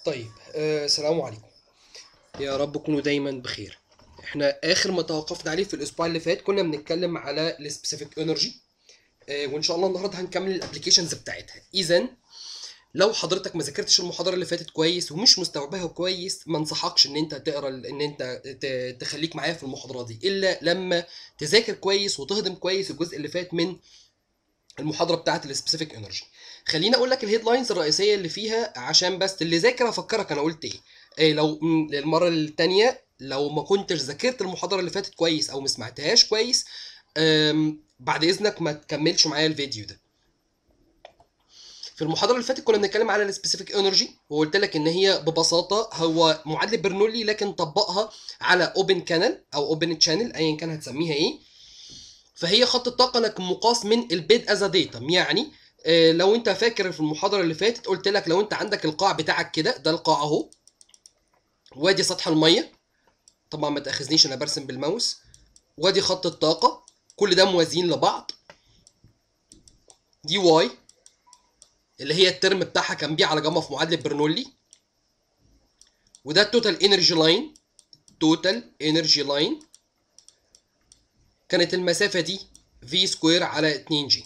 طيب آه، السلام عليكم يا رب تكونوا دايما بخير احنا اخر ما توقفنا عليه في الاسبوع اللي فات كنا بنتكلم على السبيسيفيك انرجي وان شاء الله النهارده هنكمل الابلكيشنز بتاعتها اذا لو حضرتك ما ذاكرتش المحاضره اللي فاتت كويس ومش مستوعباها كويس ما انصحكش ان انت تقرا ان انت ت- تخليك معايا في المحاضره دي الا لما تذاكر كويس وتهضم كويس الجزء اللي فات من المحاضره بتاعه السبيسيفيك انرجي خليني اقول لك الهيدلاينز الرئيسيه اللي فيها عشان بس اللي ذاكر افكرك انا قلت ايه إيه لو م- المره التانية لو ما كنتش ذاكرت المحاضره اللي فاتت كويس او ما سمعتهاش كويس أم، بعد اذنك ما تكملش معايا الفيديو ده في المحاضره اللي فاتت كنا بنتكلم على السبيسيفيك انرجي وقلت لك ان هي ببساطه هو معادله برنولي لكن طبقها على اوبن كانال او اوبن تشانل ايا كان هتسميها ايه فهي خط الطاقه لكن مقاس من البيد از ديتم يعني آه، لو انت فاكر في المحاضره اللي فاتت قلت لك لو انت عندك القاع بتاعك كده ده القاع اهو وادي سطح الميه طبعا ما تاخذنيش انا برسم بالماوس وادي خط الطاقه كل ده موازيين لبعض دي واي اللي هي الترم بتاعها كان بي على جاما في معادله برنولي وده التوتال انرجي لاين توتال انرجي لاين كانت المسافه دي في سكوير على 2 جي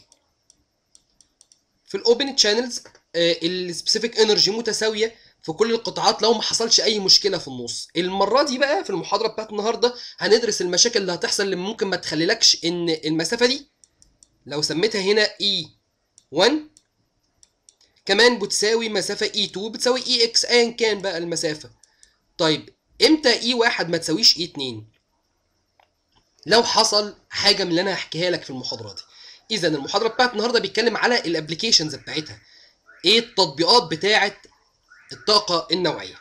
في الاوبن تشانلز السبيسيفيك انرجي متساويه في كل القطاعات لو ما حصلش اي مشكله في النص المره دي بقى في المحاضره بتاعت النهارده هندرس المشاكل اللي هتحصل اللي ممكن ما تخليلكش ان المسافه دي لو سميتها هنا اي 1 كمان بتساوي مسافه اي 2 بتساوي اي اكس ايا كان بقى المسافه طيب امتى اي 1 ما تساويش اي 2 لو حصل حاجه من اللي انا هحكيها لك في المحاضره دي اذا المحاضره بتاعت النهارده بيتكلم على الابلكيشنز بتاعتها ايه التطبيقات بتاعه الطاقه النوعيه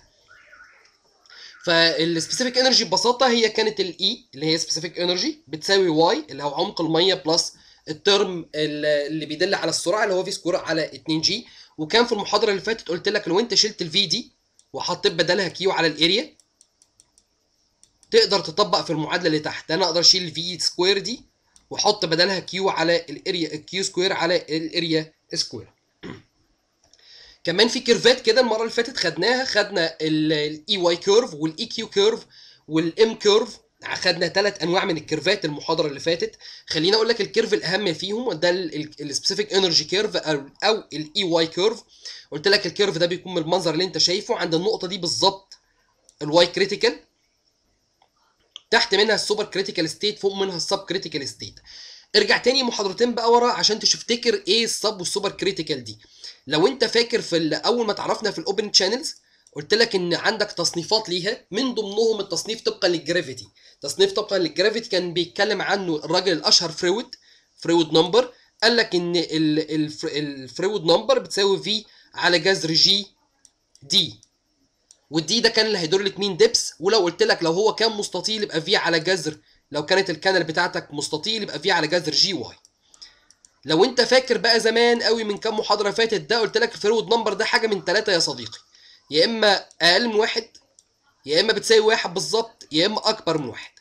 فالسبيسيفيك انرجي ببساطه هي كانت الاي اللي هي سبيسيفيك انرجي بتساوي واي اللي هو عمق الميه بلس الترم اللي بيدل على السرعه اللي هو في سكوير على 2 جي وكان في المحاضره اللي فاتت قلت لك لو انت شلت الفي دي وحطيت بدلها كيو على الاريا تقدر تطبق في المعادله اللي تحت انا اقدر اشيل الفي سكوير دي واحط بدلها كيو على الاريا كيو سكوير على الاريا سكوير كمان في كيرفات كده المره اللي فاتت خدناها خدنا الاي واي كيرف والاي كيو كيرف والام كيرف خدنا ثلاث انواع من الكيرفات المحاضره اللي فاتت خليني اقول لك الكيرف الاهم فيهم ده السبيسيفيك انرجي كيرف او او الاي واي كيرف قلت لك الكيرف ده بيكون من المنظر اللي انت شايفه عند النقطه دي بالظبط الواي كريتيكال تحت منها السوبر كريتيكال ستيت فوق منها السب كريتيكال ستيت ارجع تاني محاضرتين بقى ورا عشان تفتكر ايه السب والسوبر كريتيكال دي لو انت فاكر في ال- اول ما تعرفنا في الاوبن تشانلز قلت لك ان عندك تصنيفات ليها من ضمنهم التصنيف طبقا للجرافيتي تصنيف طبقا للجرافيتي كان بيتكلم عنه الراجل الاشهر فرويد فرويد نمبر قال لك ان ال- الف- الفرويد نمبر بتساوي في على جذر جي دي والدي ده كان اللي هيدور لك مين دبس ولو قلت لك لو هو كان مستطيل يبقى في على جذر لو كانت الكانال بتاعتك مستطيل يبقى في على جذر جي واي لو انت فاكر بقى زمان قوي من كام محاضره فاتت ده قلت لك الفرود نمبر ده حاجه من ثلاثه يا صديقي يا اما اقل من واحد يا اما بتساوي واحد بالظبط يا اما اكبر من واحد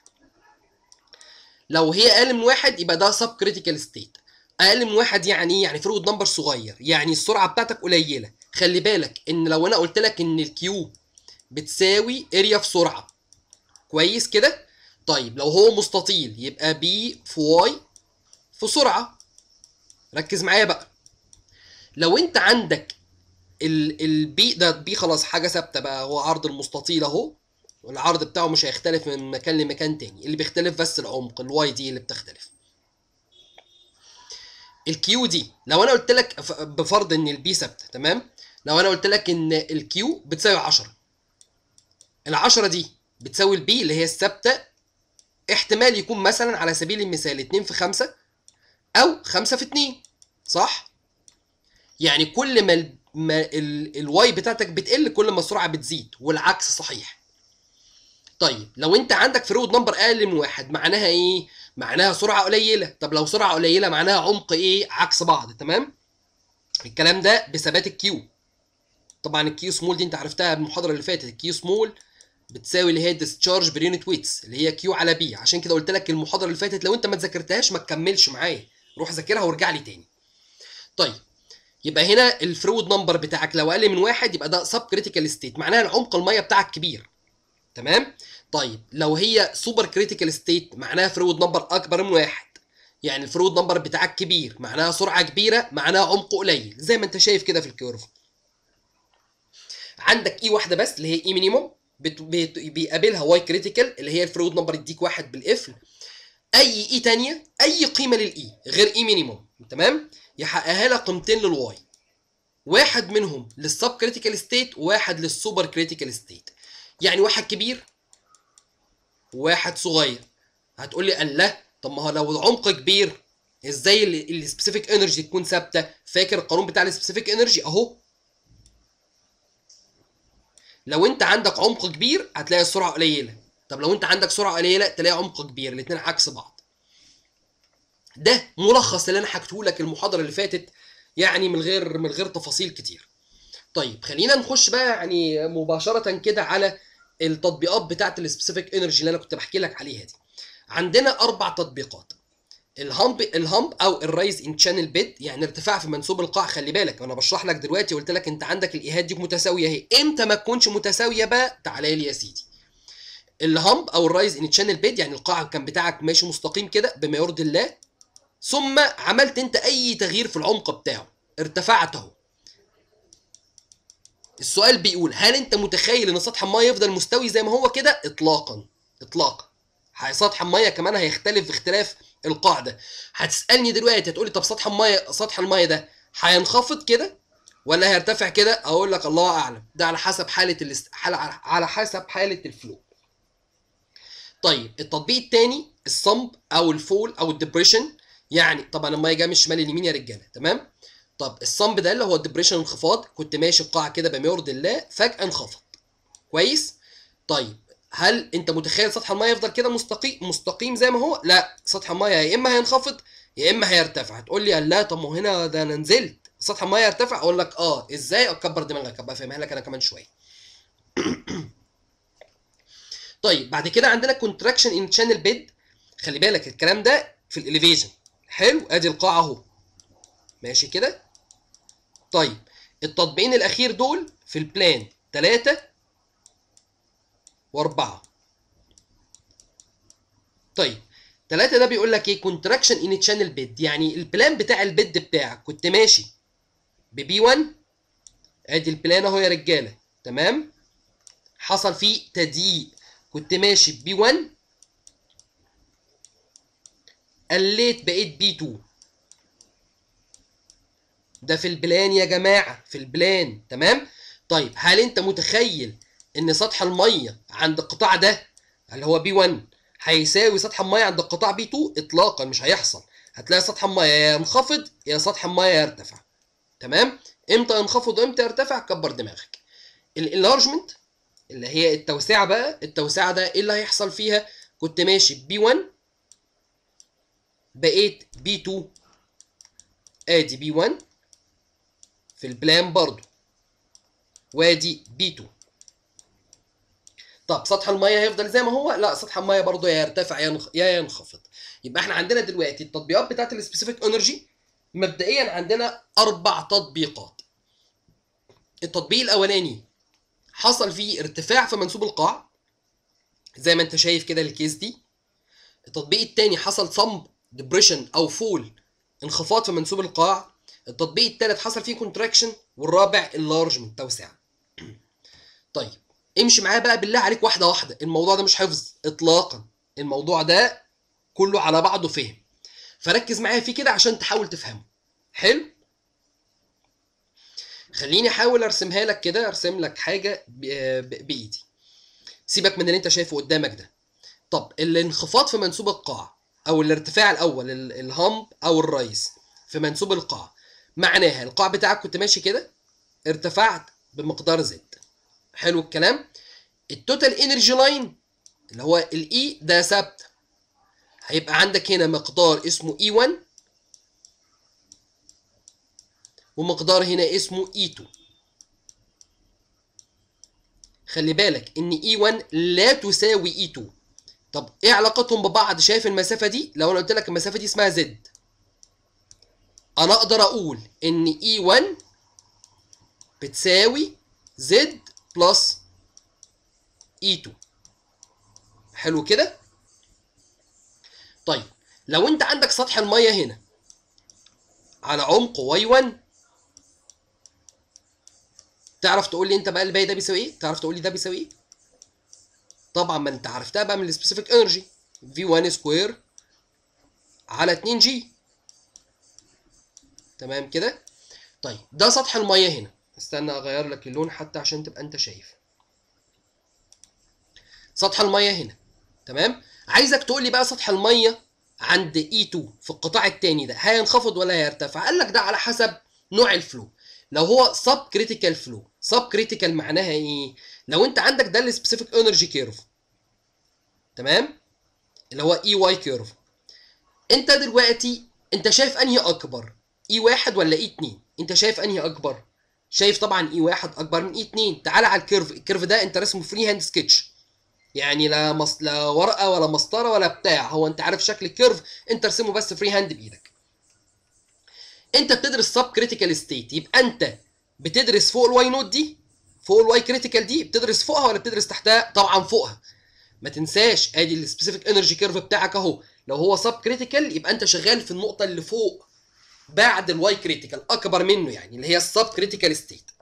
لو هي اقل من واحد يبقى ده سب كريتيكال ستيت اقل من واحد يعني ايه يعني فرود نمبر صغير يعني السرعه بتاعتك قليله خلي بالك ان لو انا قلت لك ان الكيو بتساوي اريا في سرعه كويس كده طيب لو هو مستطيل يبقى بي في واي في سرعه ركز معايا بقى لو انت عندك ال البي ده بي خلاص حاجه ثابته بقى هو عرض المستطيل اهو والعرض بتاعه مش هيختلف من مكان لمكان تاني اللي بيختلف بس العمق الواي دي اللي بتختلف الكيو دي لو انا قلت لك ف- بفرض ان البي ثابته تمام لو انا قلت لك ان الكيو بتساوي 10 ال10 دي بتساوي البي اللي هي الثابته احتمال يكون مثلا على سبيل المثال 2 في 5 او 5 في 2 صح يعني كل ما ال ما ال الواي بتاعتك بتقل كل ما السرعه بتزيد والعكس صحيح طيب لو انت عندك فرود نمبر اقل من واحد معناها ايه معناها سرعه قليله طب لو سرعه قليله معناها عمق ايه عكس بعض تمام الكلام ده بثبات الكيو طبعا الكيو سمول دي انت عرفتها المحاضره اللي فاتت الكيو سمول بتساوي اللي هي ديسشارج بريونت ويتس اللي هي كيو على بي عشان كده قلت لك المحاضره اللي فاتت لو انت ما ذاكرتهاش ما تكملش معايا روح ذاكرها وارجع لي تاني طيب يبقى هنا الفلويد نمبر بتاعك لو اقل من واحد يبقى ده سب كريتيكال ستيت معناها العمق الميه بتاعك كبير تمام طيب لو هي سوبر كريتيكال ستيت معناها فلويد نمبر اكبر من واحد يعني الفلويد نمبر بتاعك كبير معناها سرعه كبيره معناها عمق قليل زي ما انت شايف كده في الكيرف عندك اي واحده بس اللي هي اي مينيموم بيقابلها واي كريتيكال اللي هي الفلويد نمبر يديك واحد بالقفل اي اي تانية اي قيمه للاي غير اي مينيموم تمام يحققها لك قيمتين للواي واحد منهم للسب كريتيكال ستيت وواحد للسوبر كريتيكال ستيت يعني واحد كبير وواحد صغير هتقول لي الله طب ما هو لو العمق كبير ازاي السبيسيفيك انرجي تكون ثابته فاكر القانون بتاع السبيسيفيك انرجي اهو لو انت عندك عمق كبير هتلاقي السرعه قليله طب لو انت عندك سرعه قليله تلاقي عمق كبير الاثنين عكس بعض ده ملخص اللي انا حكيته لك المحاضره اللي فاتت يعني من غير من غير تفاصيل كتير طيب خلينا نخش بقى يعني مباشره كده على التطبيقات بتاعه السبيسيفيك انرجي اللي انا كنت بحكي لك عليها دي عندنا اربع تطبيقات الهامب الهامب او الرايز ان شانل بيد يعني ارتفاع في منسوب القاع خلي بالك انا بشرح لك دلوقتي قلت لك انت عندك الايهات دي متساويه اهي امتى ما تكونش متساويه بقى تعالى لي يا سيدي الهامب او الرايز ان شانل بيد يعني القاع كان بتاعك ماشي مستقيم كده بما يرضي الله ثم عملت انت اي تغيير في العمق بتاعه ارتفعت اهو السؤال بيقول هل انت متخيل ان سطح الميه يفضل مستوي زي ما هو كده اطلاقا اطلاقا سطح الميه كمان هيختلف باختلاف القاعده هتسالني دلوقتي هتقولي طب سطح الميه سطح الميه ده هينخفض كده ولا هيرتفع كده اقول لك الله اعلم ده على حسب حاله الاست... على حسب حاله الفلو طيب التطبيق الثاني الصمب او الفول او الدبريشن يعني طبعا الميه جايه من الشمال اليمين يا رجاله تمام طب الصمب ده اللي هو الدبريشن انخفاض كنت ماشي القاعه كده بما يرضي الله فجاه انخفض كويس طيب هل انت متخيل سطح الميه يفضل كده مستقيم مستقيم زي ما هو لا سطح الميه يا اما هينخفض يا اما هيرتفع هتقول لي لا طب ما هنا ده انا نزلت سطح الميه يرتفع اقول لك اه ازاي اكبر دماغك ابقى افهمها لك انا كمان شويه طيب بعد كده عندنا كونتراكشن ان شانل بيد خلي بالك الكلام ده في الاليفيشن حلو ادي القاعه اهو ماشي كده طيب التطبيقين الاخير دول في البلان 3 واربعة طيب ثلاثة ده بيقول لك ايه كونتراكشن ان تشانل بيد يعني البلان بتاع البيد بتاعك كنت ماشي ببي 1 ادي البلان اهو يا رجاله تمام حصل فيه تضييق كنت ماشي ببي 1 قليت بقيت بي 2 ده في البلان يا جماعه في البلان تمام طيب هل انت متخيل ان سطح الميه عند القطاع ده اللي هو بي 1 هيساوي سطح الميه عند القطاع بي 2 اطلاقا مش هيحصل هتلاقي سطح الميه يا ينخفض يا سطح الميه يرتفع تمام امتى ينخفض وامتى يرتفع كبر دماغك الانلارجمنت اللي هي التوسعه بقى التوسعه ده ايه اللي هيحصل فيها كنت ماشي بي 1 بقيت بي 2 ادي بي 1 في البلان برضو وادي بي 2 طب سطح الميه هيفضل زي ما هو لا سطح الميه برضه يا يرتفع يا ينخفض يبقى احنا عندنا دلوقتي التطبيقات بتاعت السبيسيفيك انرجي مبدئيا عندنا اربع تطبيقات التطبيق الاولاني حصل فيه ارتفاع في منسوب القاع زي ما انت شايف كده الكيس دي التطبيق الثاني حصل صمب ديبريشن او فول انخفاض في منسوب القاع التطبيق الثالث حصل فيه كونتراكشن والرابع اللارجمنت توسعه طيب امشي معايا بقى بالله عليك واحده واحده الموضوع ده مش حفظ اطلاقا الموضوع ده كله على بعضه فهم فركز معايا فيه كده عشان تحاول تفهمه حلو خليني احاول ارسمها لك كده ارسم لك حاجه بايدي سيبك من اللي انت شايفه قدامك ده طب الانخفاض في منسوب القاع او الارتفاع الاول الهامب او الرايز في منسوب القاع معناها القاع بتاعك كنت ماشي كده ارتفعت بمقدار زد حلو الكلام التوتال انرجي لاين اللي هو الاي ده ثابت هيبقى عندك هنا مقدار اسمه اي 1 ومقدار هنا اسمه اي 2 خلي بالك ان اي 1 لا تساوي اي 2 طب ايه علاقتهم ببعض شايف المسافه دي لو انا قلت لك المسافه دي اسمها زد انا اقدر اقول ان E1 بتساوي Z بلس E2 حلو كده طيب لو انت عندك سطح الميه هنا على عمق Y1 تعرف تقول لي انت بقى الباقي ده بيساوي ايه تعرف تقول لي ده بيساوي ايه طبعا ما انت عرفتها بقى من السبيسيفيك انرجي V1 سكوير على 2 جي تمام كده طيب ده سطح الميه هنا استنى اغير لك اللون حتى عشان تبقى انت شايف سطح الميه هنا تمام عايزك تقول لي بقى سطح الميه عند E2 في القطاع الثاني ده هينخفض ولا هيرتفع قال لك ده على حسب نوع الفلو لو هو سب كريتيكال فلو سب كريتيكال معناها ايه لو انت عندك ده السبيسيفيك انرجي كيرف تمام اللي هو اي واي كيرف انت دلوقتي انت شايف انهي اكبر اي واحد ولا اي اتنين انت شايف انهي اكبر شايف طبعا اي واحد اكبر من اي اتنين تعال على الكيرف الكيرف ده انت رسمه فري هاند سكتش يعني لا مص... لا ورقه ولا مسطره ولا بتاع هو انت عارف شكل الكيرف انت ارسمه بس فري هاند بايدك انت بتدرس سب كريتيكال ستيت يبقى انت بتدرس فوق الواي نوت دي فوق الواي كريتيكال دي بتدرس فوقها ولا بتدرس تحتها طبعا فوقها ما تنساش ادي السبيسيفيك انرجي كيرف بتاعك اهو لو هو سب كريتيكال يبقى انت شغال في النقطه اللي فوق بعد الواي كريتيكال اكبر منه يعني اللي هي السب كريتيكال ستيت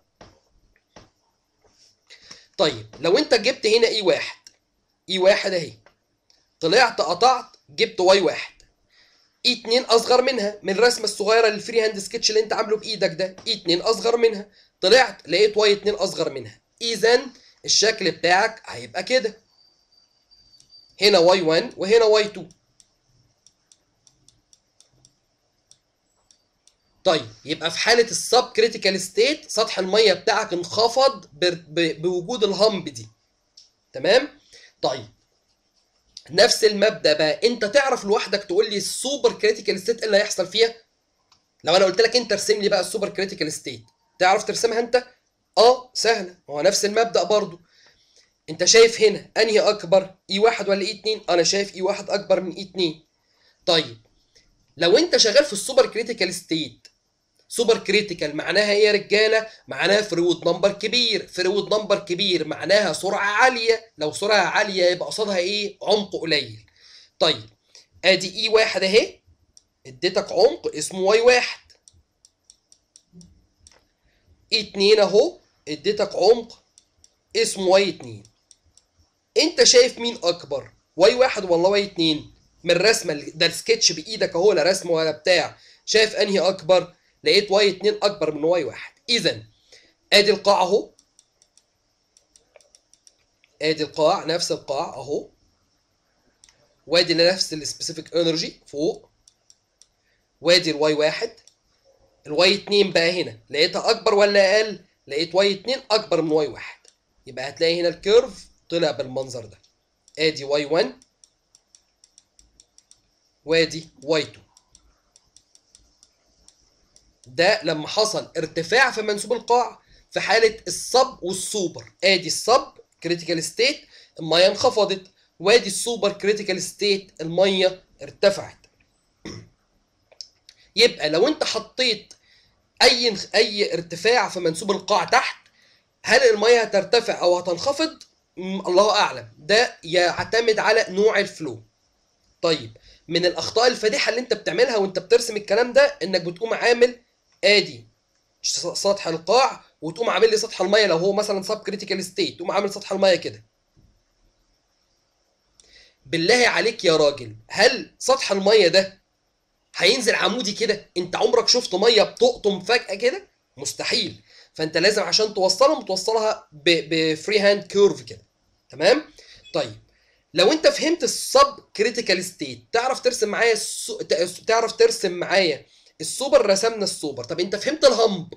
طيب لو انت جبت هنا اي واحد اي واحد اهي طلعت قطعت جبت واي واحد اي 2 اصغر منها من الرسمه الصغيره الفري هاند سكتش اللي انت عامله بايدك ده اي 2 اصغر منها طلعت لقيت واي 2 اصغر منها اذا الشكل بتاعك هيبقى كده هنا واي 1 وهنا واي 2 طيب يبقى في حاله السب كريتيكال ستيت سطح الميه بتاعك انخفض بوجود الهامب دي تمام طيب نفس المبدا بقى انت تعرف لوحدك تقول لي السوبر كريتيكال ستيت اللي هيحصل فيها لو انا قلت لك انت ارسم لي بقى السوبر كريتيكال ستيت تعرف ترسمها انت اه سهله هو نفس المبدا برضو انت شايف هنا انهي اكبر اي واحد ولا اي اتنين انا شايف اي واحد اكبر من اي اتنين طيب لو انت شغال في السوبر كريتيكال ستيت سوبر كريتيكال معناها ايه يا رجاله معناها فريود نمبر كبير فريود نمبر كبير معناها سرعه عاليه لو سرعه عاليه يبقى قصادها ايه عمق قليل طيب ادي اي واحد اهي اديتك عمق اسمه واي واحد اي اتنين اهو اديتك عمق اسمه واي اتنين انت شايف مين اكبر واي واحد ولا واي اتنين من الرسمه ده السكتش بايدك اهو لا رسم ولا بتاع شايف انهي اكبر لقيت واي 2 اكبر من واي 1 اذا ادي القاع اهو ادي القاع نفس القاع اهو وادي نفس السبيسيفيك انرجي فوق وادي الواي 1 الواي 2 بقى هنا لقيتها اكبر ولا اقل لقيت واي 2 اكبر من واي 1 يبقى هتلاقي هنا الكيرف طلع بالمنظر ده ادي واي 1 وادي واي 2 ده لما حصل ارتفاع في منسوب القاع في حاله الصب والسوبر ادي الصب كريتيكال ستيت الميه انخفضت وادي السوبر كريتيكال ستيت الميه ارتفعت يبقى لو انت حطيت اي اي ارتفاع في منسوب القاع تحت هل الميه هترتفع او هتنخفض الله اعلم ده يعتمد على نوع الفلو طيب من الاخطاء الفادحه اللي انت بتعملها وانت بترسم الكلام ده انك بتقوم عامل ادي سطح القاع وتقوم عامل لي سطح الميه لو هو مثلا سب كريتيكال ستيت تقوم عامل سطح الميه كده بالله عليك يا راجل هل سطح الميه ده هينزل عمودي كده انت عمرك شفت ميه بتقطم فجاه كده مستحيل فانت لازم عشان توصلهم توصلها بفري هاند كيرف كده تمام طيب لو انت فهمت السب كريتيكال ستيت تعرف ترسم معايا السو... تعرف ترسم معايا السوبر رسمنا السوبر طب انت فهمت الهمب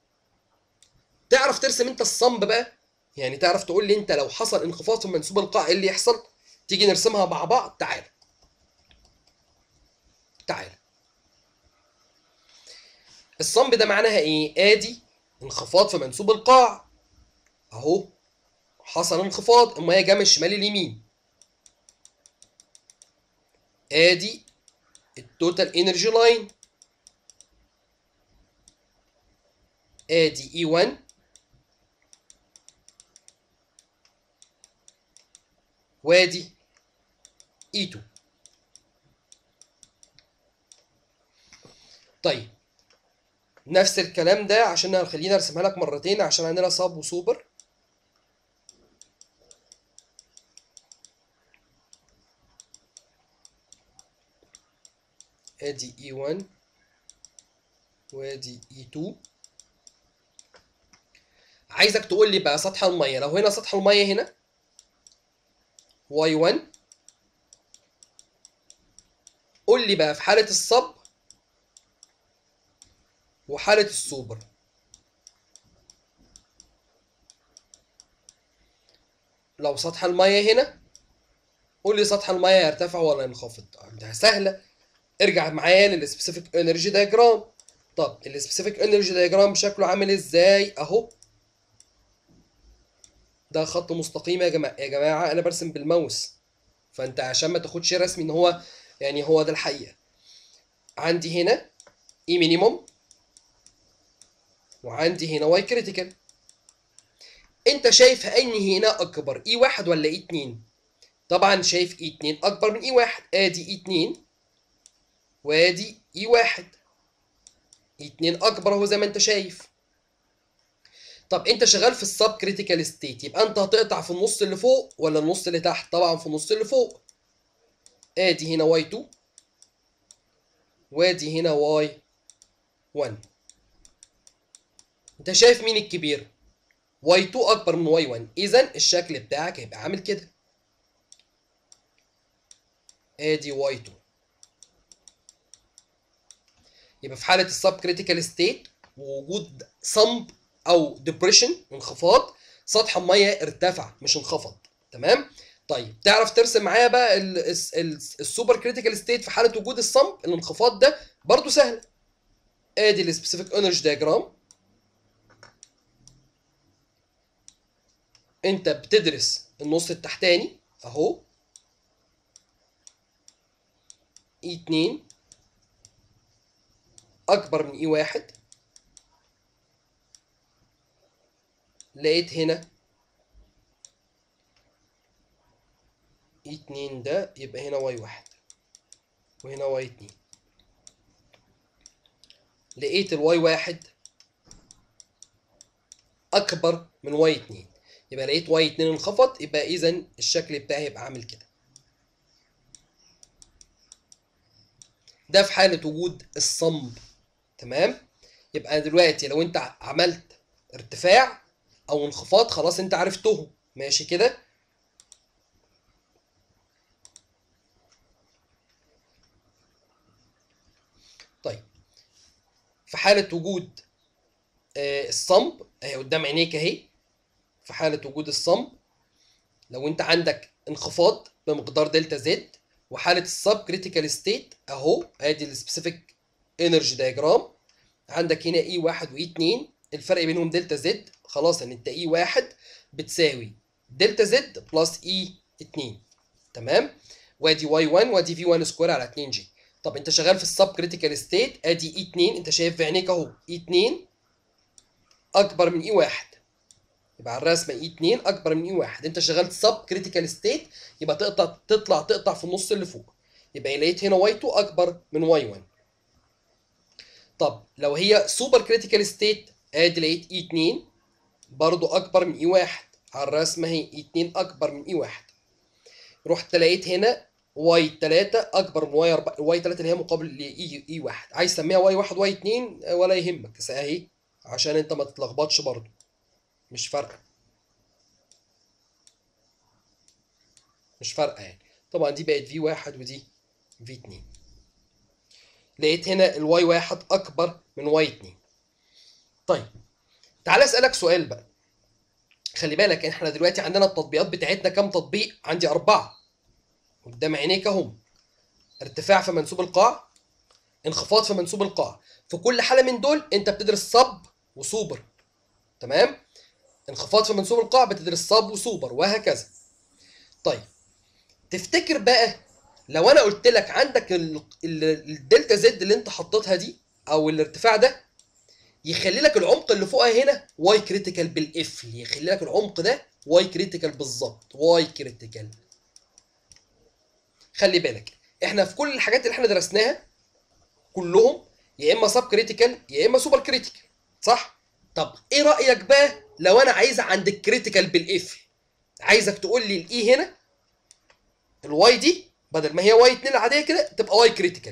تعرف ترسم انت الصمب بقى يعني تعرف تقول لي انت لو حصل انخفاض في منسوب القاع ايه اللي يحصل تيجي نرسمها مع بعض تعال تعال الصمب ده معناها ايه ادي انخفاض في منسوب القاع اهو حصل انخفاض الميه جايه من الشمال اليمين ادي التوتال انرجي لاين ادي اي 1 وادي اي 2 طيب نفس الكلام ده عشان خلينا ارسمها لك مرتين عشان عندنا صاب وسوبر ادي اي 1 وادي اي 2 عايزك تقول لي بقى سطح الميه لو هنا سطح الميه هنا واي 1 قول لي بقى في حاله الصب وحاله السوبر لو سطح الميه هنا قول لي سطح الميه يرتفع ولا ينخفض ده سهله ارجع معايا للسبيسيفيك انرجي دايجرام طب السبيسيفيك انرجي دايجرام شكله عامل ازاي اهو ده خط مستقيم يا جماعه يا جماعه انا برسم بالماوس فانت عشان ما تاخدش رسمي ان هو يعني هو ده الحقيقه عندي هنا اي مينيموم وعندي هنا واي كريتيكال انت شايف انهي هنا اكبر اي واحد ولا اي اتنين طبعا شايف اي اتنين اكبر من اي واحد ادي اي اتنين وادي اي واحد اي اتنين اكبر اهو زي ما انت شايف طب انت شغال في السب كريتيكال ستيت يبقى انت هتقطع في النص اللي فوق ولا النص اللي تحت طبعا في النص اللي فوق ادي هنا واي 2 وادي هنا واي 1 انت شايف مين الكبير واي 2 اكبر من واي 1 اذا الشكل بتاعك هيبقى عامل كده ادي واي 2 يبقى في حاله السب كريتيكال ستيت ووجود صمب او ديبريشن انخفاض سطح الميه ارتفع مش انخفض تمام طيب تعرف ترسم معايا بقى ال- الس- الس- السوبر كريتيكال ستيت في حاله وجود الصمب الانخفاض ده برضو سهل ادي السبيسيفيك انرجي دياجرام انت بتدرس النص التحتاني اهو اي 2 اكبر من اي واحد لقيت هنا اي 2 ده يبقى هنا واي واحد وهنا واي 2 لقيت الواي واحد اكبر من واي 2 يبقى لقيت واي 2 انخفض يبقى اذا الشكل بتاعي يبقى عامل كده ده في حالة وجود الصمب تمام يبقى دلوقتي لو انت عملت ارتفاع او انخفاض خلاص انت عرفتهم ماشي كده طيب في حالة وجود آه، الصمب اهي قدام عينيك اهي في حالة وجود الصمب لو انت عندك انخفاض بمقدار دلتا زد وحالة السب كريتيكال ستيت اهو ادي السبيسيفيك انرجي دايجرام عندك هنا اي واحد واي اتنين الفرق بينهم دلتا زد خلاص ان انت اي واحد بتساوي دلتا زد بلس اي 2 تمام وادي واي 1 وادي في 1 سكوير على 2 جي طب انت شغال في السب كريتيكال ستيت ادي اي 2 انت شايف في عينيك اهو اي 2 اكبر من اي 1 يبقى على الرسمه اي 2 اكبر من اي 1 انت شغال سب كريتيكال ستيت يبقى تقطع تطلع تقطع في النص اللي فوق يبقى لقيت هنا واي 2 اكبر من واي 1 طب لو هي سوبر كريتيكال ستيت ادي لقيت اي 2 برضو اكبر من اي 1 على الرسمه اهي اي 2 اكبر من اي 1 رحت لقيت هنا واي 3 اكبر من واي 4 واي 3 اللي هي مقابل لاي اي 1 عايز تسميها واي 1 واي 2 ولا يهمك بس اهي عشان انت ما تتلخبطش برضو مش فارقه مش فارقه يعني طبعا دي بقت في 1 ودي في 2 لقيت هنا الواي 1 اكبر من واي 2 طيب تعال اسالك سؤال بقى خلي بالك احنا دلوقتي عندنا التطبيقات بتاعتنا كام تطبيق عندي اربعه قدام عينيك اهم ارتفاع في منسوب القاع انخفاض في منسوب القاع في كل حاله من دول انت بتدرس صب وسوبر تمام انخفاض في منسوب القاع بتدرس صب وسوبر وهكذا طيب تفتكر بقى لو انا قلت لك عندك ال- ال- الدلتا زد اللي انت حطيتها دي او الارتفاع ده يخلي لك العمق اللي فوقها هنا واي كريتيكال بالقفل يخلي لك العمق ده واي كريتيكال بالظبط واي كريتيكال خلي بالك احنا في كل الحاجات اللي احنا درسناها كلهم يا اما سب كريتيكال يا اما سوبر كريتيكال صح طب ايه رايك بقى لو انا عايز عند الكريتيكال بالقفل عايزك تقول لي الاي هنا الواي دي بدل ما هي واي 2 العاديه كده تبقى واي كريتيكال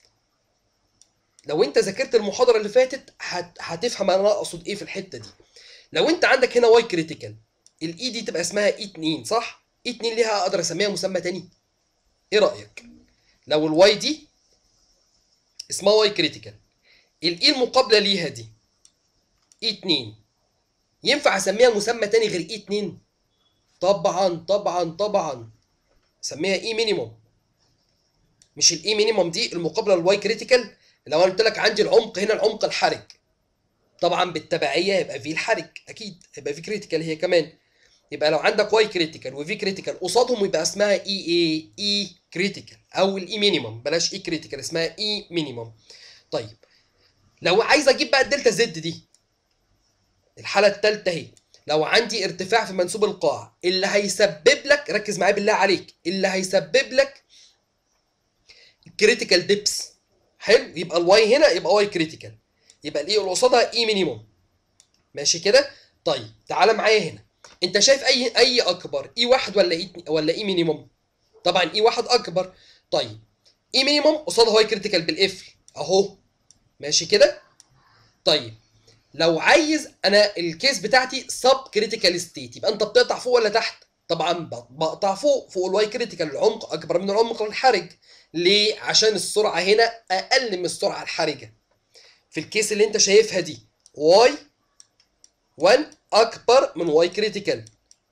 لو انت ذاكرت المحاضره اللي فاتت هت... هتفهم انا اقصد ايه في الحته دي لو انت عندك هنا واي كريتيكال الاي دي تبقى اسمها اي 2 صح اي 2 ليها اقدر اسميها مسمى تاني ايه رايك لو الواي دي اسمها واي كريتيكال الاي المقابله ليها دي اي 2 ينفع اسميها مسمى تاني غير اي 2 طبعا طبعا طبعا سميها اي مينيموم مش الاي مينيموم دي المقابله للواي كريتيكال لو انا قلت لك عندي العمق هنا العمق الحرج طبعا بالتبعيه هيبقى في الحرج اكيد هيبقى في كريتيكال هي كمان يبقى لو عندك واي كريتيكال وفي كريتيكال قصادهم يبقى اسمها اي اي اي كريتيكال او الاي مينيموم بلاش اي كريتيكال اسمها اي مينيموم طيب لو عايز اجيب بقى الدلتا زد دي الحاله الثالثه اهي لو عندي ارتفاع في منسوب القاع اللي هيسبب لك ركز معايا بالله عليك اللي هيسبب لك كريتيكال ديبس حلو يبقى الواي هنا يبقى واي كريتيكال يبقى الاي اللي قصادها اي مينيموم ماشي كده طيب تعالى معايا هنا انت شايف اي اي اكبر اي واحد ولا اي ولا اي مينيموم طبعا اي واحد اكبر طيب اي مينيموم قصادها واي كريتيكال بالقفل اهو ماشي كده طيب لو عايز انا الكيس بتاعتي سب كريتيكال ستيت يبقى انت بتقطع فوق ولا تحت طبعا بقطع فوق فوق الواي كريتيكال العمق اكبر من العمق الحرج ليه عشان السرعه هنا اقل من السرعه الحرجه في الكيس اللي انت شايفها دي واي 1 اكبر من واي كريتيكال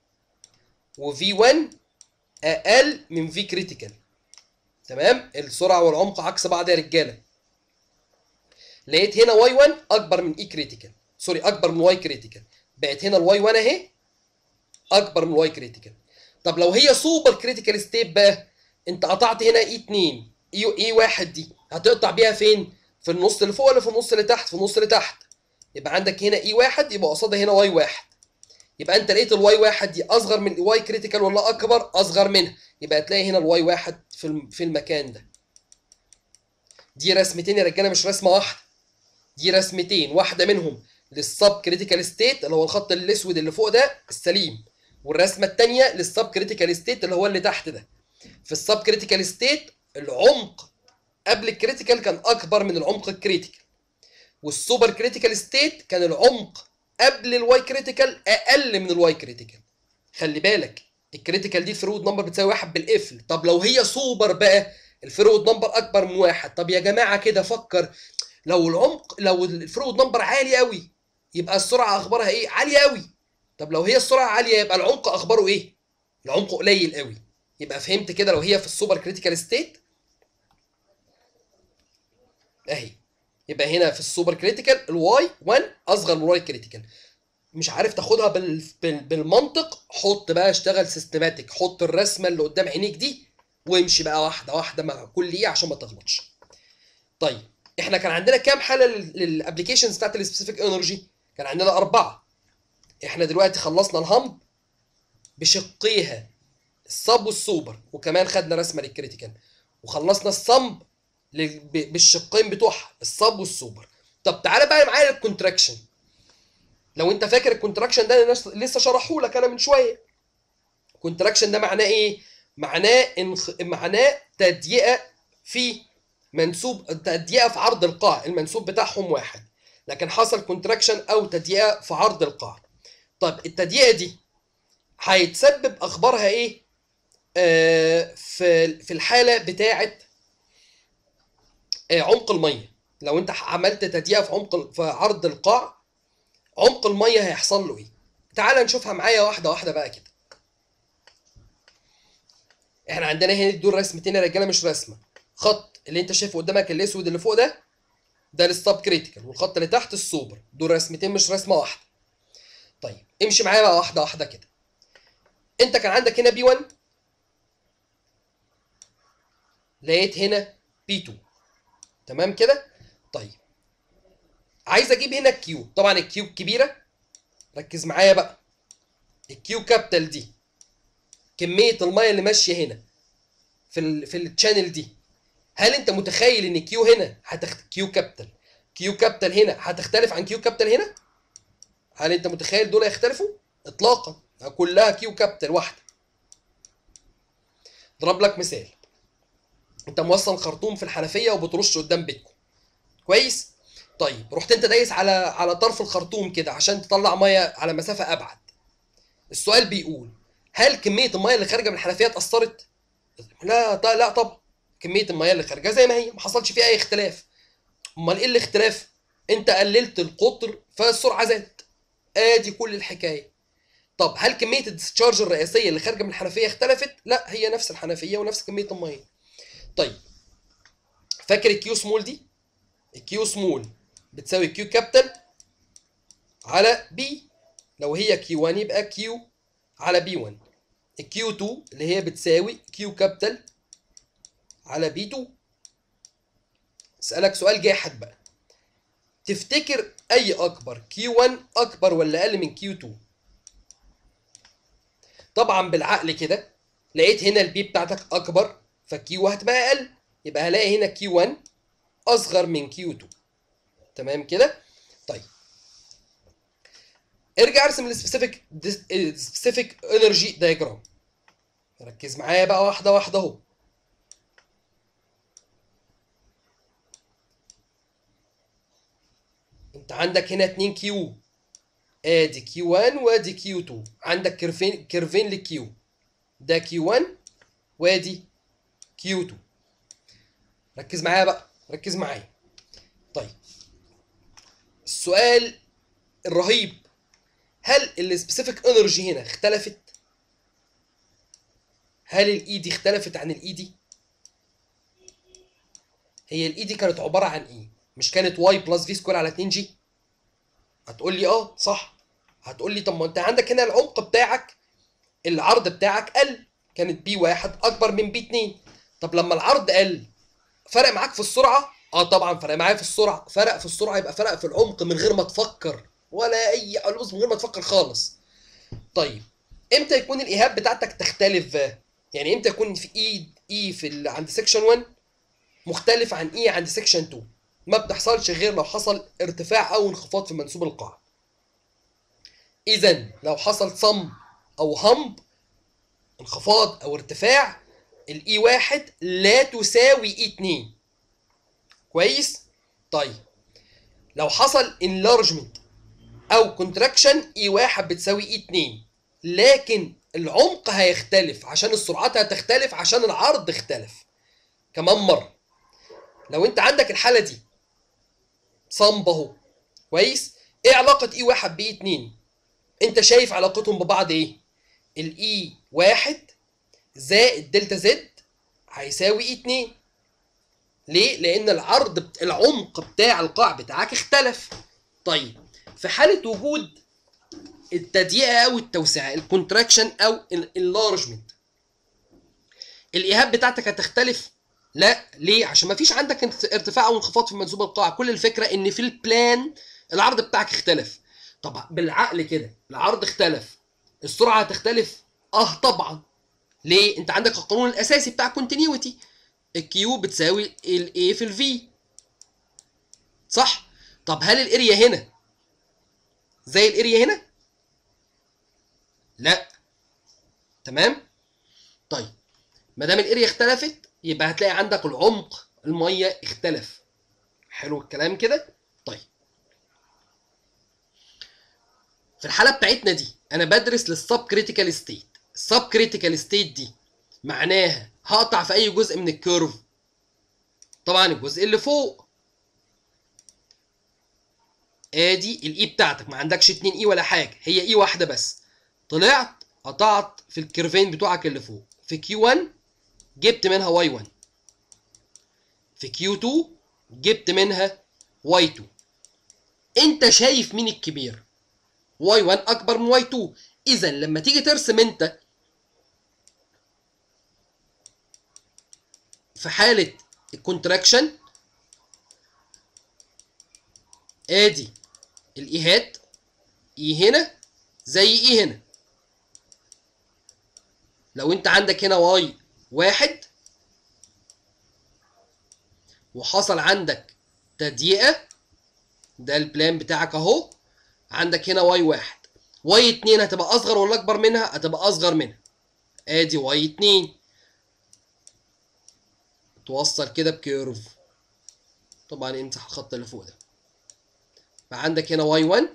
وفي 1 اقل من في كريتيكال تمام السرعه والعمق عكس بعض يا رجاله لقيت هنا واي 1 اكبر من اي كريتيكال سوري اكبر من واي كريتيكال بقت هنا الواي 1 اهي اكبر من واي كريتيكال طب لو هي سوبر كريتيكال ستيت بقى انت قطعت هنا اي 2 اي اي 1 دي هتقطع بيها فين في النص اللي فوق ولا في النص اللي تحت في النص اللي تحت يبقى عندك هنا اي 1 يبقى قصادها هنا واي 1 يبقى انت لقيت الواي 1 دي اصغر من واي كريتيكال ولا اكبر اصغر منها يبقى هتلاقي هنا الواي 1 في في المكان ده دي رسمتين يا رجاله مش رسمه واحده دي رسمتين واحده منهم للسب كريتيكال ستيت اللي هو الخط الاسود اللي فوق ده السليم والرسمه الثانيه للسب كريتيكال ستيت اللي هو اللي تحت ده في السب كريتيكال ستيت العمق قبل الكريتيكال كان اكبر من العمق الكريتيكال والسوبر كريتيكال ستيت كان العمق قبل الواي كريتيكال اقل من الواي كريتيكال خلي بالك الكريتيكال دي الفرود نمبر بتساوي واحد بالقفل طب لو هي سوبر بقى الفرود نمبر اكبر من واحد طب يا جماعه كده فكر لو العمق لو الفرود نمبر عالي قوي يبقى السرعه اخبارها ايه عاليه قوي طب لو هي السرعه عاليه يبقى العمق اخباره ايه العمق قليل قوي يبقى فهمت كده لو هي في السوبر كريتيكال ستيت اهي يبقى هنا في السوبر كريتيكال الواي 1 اصغر من الواي كريتيكال مش عارف تاخدها بال... بال... بالمنطق حط بقى اشتغل سيستماتيك حط الرسمه اللي قدام عينيك دي وامشي بقى واحده واحده مع كل ايه عشان ما تغلطش طيب احنا كان عندنا كام حاله للابلكيشنز بتاعت السبيسيفيك انرجي كان عندنا اربعه احنا دلوقتي خلصنا الهامب بشقيها الصب والسوبر وكمان خدنا رسمه للكريتيكال وخلصنا الصمب بالشقين بتوعها الصب والسوبر طب تعالى بقى معايا الكونتراكشن لو انت فاكر الكونتراكشن ده انا لسه شرحه لك انا من شويه الكونتراكشن ده معناه ايه معناه انخ... معناه تضييقه في منسوب تضييقه في عرض القاع المنسوب بتاعهم واحد لكن حصل كونتراكشن او تضييقه في عرض القاع طب التضييقه دي هيتسبب اخبارها ايه آه في في الحاله بتاعه آه عمق الميه لو انت عملت تضييقه في عمق في عرض القاع عمق الميه هيحصل له ايه تعال نشوفها معايا واحده واحده بقى كده احنا عندنا هنا دول رسمتين يا رجاله مش رسمه خط اللي انت شايفه قدامك الاسود اللي فوق ده ده الستاب كريتيكال والخط اللي تحت السوبر دول رسمتين مش رسمه واحده طيب امشي معايا بقى واحده واحده كده انت كان عندك هنا بي 1 لقيت هنا بي 2 تمام كده طيب عايز اجيب هنا الكيو طبعا الكيو كبيره ركز معايا بقى الكيو كابيتال دي كميه الميه اللي ماشيه هنا في ال في التشانل دي هل انت متخيل ان كيو هنا هتخت كيو كابيتال كيو كابيتال هنا هتختلف عن كيو كابيتال هنا هل انت متخيل دول هيختلفوا اطلاقا كلها كيو كابيتال واحده اضرب لك مثال انت موصل خرطوم في الحنفيه وبترش قدام بيتكم كويس طيب رحت انت دايس على على طرف الخرطوم كده عشان تطلع ميه على مسافه ابعد السؤال بيقول هل كميه الميه اللي خارجه من الحنفيه اتاثرت لا ط- لا طبعا كميه الميه اللي خارجه زي ما هي ما حصلش فيها اي اختلاف امال ايه الاختلاف انت قللت القطر فالسرعه زادت ادي كل الحكايه طب هل كميه الديسشارج الرئيسيه اللي خارجه من الحنفيه اختلفت لا هي نفس الحنفيه ونفس كميه الميه طيب فاكر الكيو سمول دي الكيو سمول بتساوي كيو كابيتال على بي لو هي كيو 1 يبقى كيو على بي 1 الكيو 2 اللي هي بتساوي كيو كابيتال على بي 2 اسالك سؤال جاحد بقى تفتكر اي اكبر كيو 1 اكبر ولا اقل من كيو 2 طبعا بالعقل كده لقيت هنا البي بتاعتك اكبر فكيو هتبقى اقل يبقى هلاقي هنا كيو 1 اصغر من كيو 2 تمام كده طيب ارجع ارسم السبيسيفيك السبيسيفيك انرجي دايجرام ركز معايا بقى واحده واحده اهو انت عندك هنا 2 كيو ادي كيو 1 وادي كيو 2 عندك كيرفين كيرفين للكيو ده كيو 1 وادي كيو 2 ركز معايا بقى ركز معايا طيب السؤال الرهيب هل السبيسيفيك انرجي هنا اختلفت هل الاي دي اختلفت عن الاي دي هي الاي دي كانت عباره عن ايه مش كانت واي بلس في سكوير على 2 جي هتقول لي اه صح هتقول لي طب ما انت عندك هنا العمق بتاعك العرض بتاعك قل كانت بي واحد اكبر من بي 2 طب لما العرض قل فرق معاك في السرعه اه طبعا فرق معايا في السرعه فرق في السرعه يبقى فرق في العمق من غير ما تفكر ولا اي علوم من غير ما تفكر خالص طيب امتى يكون الايهاب بتاعتك تختلف يعني امتى يكون في اي اي في ال- عند سيكشن 1 مختلف عن اي عند سيكشن 2 ما بتحصلش غير لو حصل ارتفاع او انخفاض في منسوب القاع اذا لو حصل صم او همب انخفاض او ارتفاع الاي واحد لا تساوي اي 2 كويس طيب لو حصل انلارجمنت او كونتراكشن اي واحد بتساوي اي 2 لكن العمق هيختلف عشان السرعات هتختلف عشان العرض اختلف كمان مره لو انت عندك الحاله دي صنب اهو كويس ايه علاقه اي واحد باي 2 انت شايف علاقتهم ببعض ايه الاي واحد زائد دلتا زد هيساوي اي 2 ليه لان العرض بت... العمق بتاع القاع بتاعك اختلف طيب في حاله وجود التضييق او التوسعه الكونتراكشن او اللارجمنت الايهاب بتاعتك هتختلف لا ليه عشان ما فيش عندك انت- ارتفاع او انخفاض في منسوب القاع كل الفكره ان في البلان العرض بتاعك اختلف طبعا بالعقل كده العرض اختلف السرعه هتختلف اه طبعا ليه انت عندك القانون الاساسي بتاع الكونتينيوتي الكيو بتساوي الاي في الفي صح طب هل الاريا هنا زي الاريا هنا لا تمام طيب ما دام الاريا اختلفت يبقى هتلاقي عندك العمق الميه اختلف حلو الكلام كده طيب في الحاله بتاعتنا دي انا بدرس للسب كريتيكال ستيت السب كريتيكال ستيت دي معناها هقطع في اي جزء من الكيرف طبعا الجزء اللي فوق ادي الاي بتاعتك ما عندكش اتنين اي ولا حاجه هي اي واحده بس طلعت قطعت في الكيرفين بتوعك اللي فوق في كيو 1 جبت منها واي 1 في كيو 2 جبت منها واي 2 انت شايف مين الكبير واي 1 اكبر من واي 2 اذا لما تيجي ترسم انت في حاله الكونتراكشن ادي الايهات اي هنا زي اي هنا لو انت عندك هنا واي واحد وحصل عندك تضييقه ده البلان بتاعك اهو عندك هنا واي واحد واي اتنين هتبقى اصغر ولا اكبر منها هتبقى اصغر منها ادي واي اتنين توصل كده بكيرف طبعا امسح الخط اللي فوق ده فعندك هنا واي 1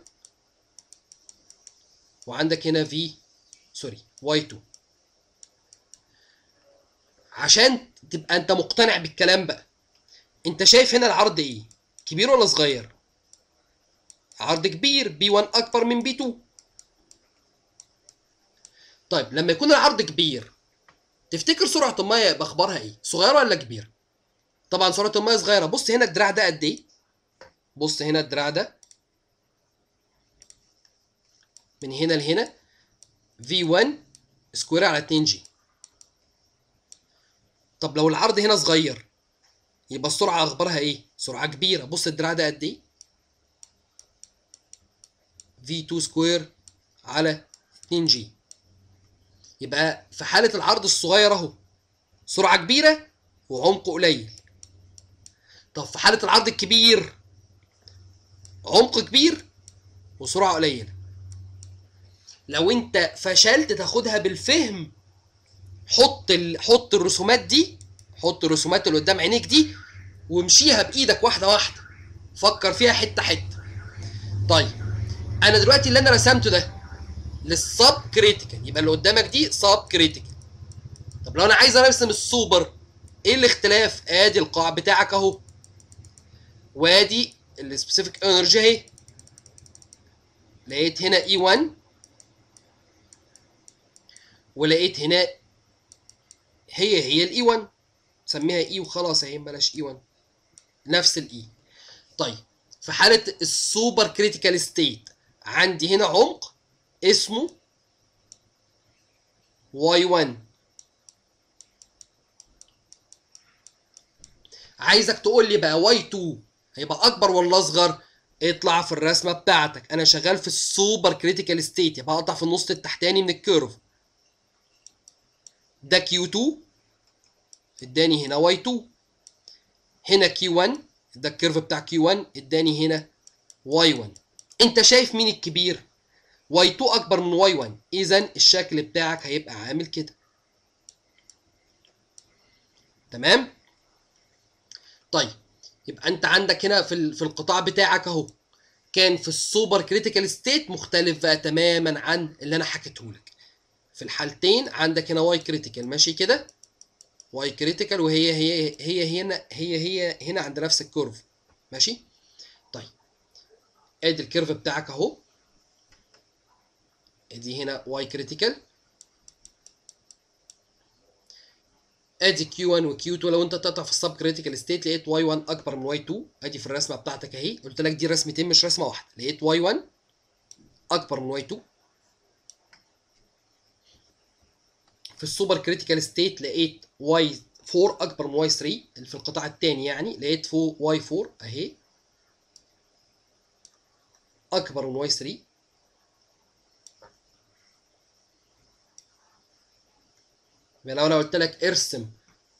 وعندك هنا في سوري واي 2 عشان تبقى انت مقتنع بالكلام بقى انت شايف هنا العرض ايه كبير ولا صغير عرض كبير بي 1 اكبر من بي 2 طيب لما يكون العرض كبير تفتكر سرعه الميه يبقى اخبارها ايه صغيره ولا كبيره طبعا سرعه الميه صغيره بص هنا الدراع ده قد ايه بص هنا الدراع ده من هنا لهنا V1 سكوير على 2 جي طب لو العرض هنا صغير يبقى السرعة أخبارها إيه؟ سرعة كبيرة بص الدراع ده قد إيه؟ V2 سكوير على 2 جي يبقى في حالة العرض الصغير أهو سرعة كبيرة وعمق قليل طب في حالة العرض الكبير عمق كبير وسرعة قليلة لو انت فشلت تاخدها بالفهم حط ال... حط الرسومات دي حط الرسومات اللي قدام عينيك دي وامشيها بايدك واحده واحده فكر فيها حته حته طيب انا دلوقتي اللي انا رسمته ده للسب كريتيكال يبقى اللي قدامك دي سب كريتيكال طب لو انا عايز ارسم السوبر ايه الاختلاف ادي القاع بتاعك اهو وادي السبيسيفيك انرجي اهي لقيت هنا اي 1 ولقيت هنا هي هي الاي 1 سميها اي وخلاص اهي بلاش اي 1 نفس الاي طيب في حالة السوبر كريتيكال ستيت عندي هنا عمق اسمه واي 1 عايزك تقول لي بقى واي 2 هيبقى اكبر ولا اصغر اطلع في الرسمه بتاعتك انا شغال في السوبر كريتيكال ستيت يبقى اقطع في النص التحتاني من الكيرف ده Q2 اداني هنا Y2 هنا Q1 ده الكيرف بتاع Q1 اداني هنا Y1 انت شايف مين الكبير Y2 اكبر من Y1 اذا الشكل بتاعك هيبقى عامل كده تمام طيب يبقى انت عندك هنا في في القطاع بتاعك اهو كان في السوبر كريتيكال ستيت مختلف بقى تماما عن اللي انا حكيته لك في الحالتين عندك هنا واي كريتيكال ماشي كده واي كريتيكال وهي هي هي هنا هي هي هنا عند نفس الكيرف ماشي طيب ادي الكيرف بتاعك اهو ادي هنا واي كريتيكال ادي كيو 1 وكيو 2 لو انت تقطع في السب كريتيكال ستيت لقيت واي 1 اكبر من واي 2 ادي في الرسمه بتاعتك اهي قلت لك دي رسمتين مش رسمه واحده لقيت واي 1 اكبر من واي 2 في السوبر كريتيكال ستيت لقيت واي 4 اكبر من واي 3 اللي في القطاع الثاني يعني لقيت فوق واي 4 اهي اكبر من واي 3 لو انا قلت لك ارسم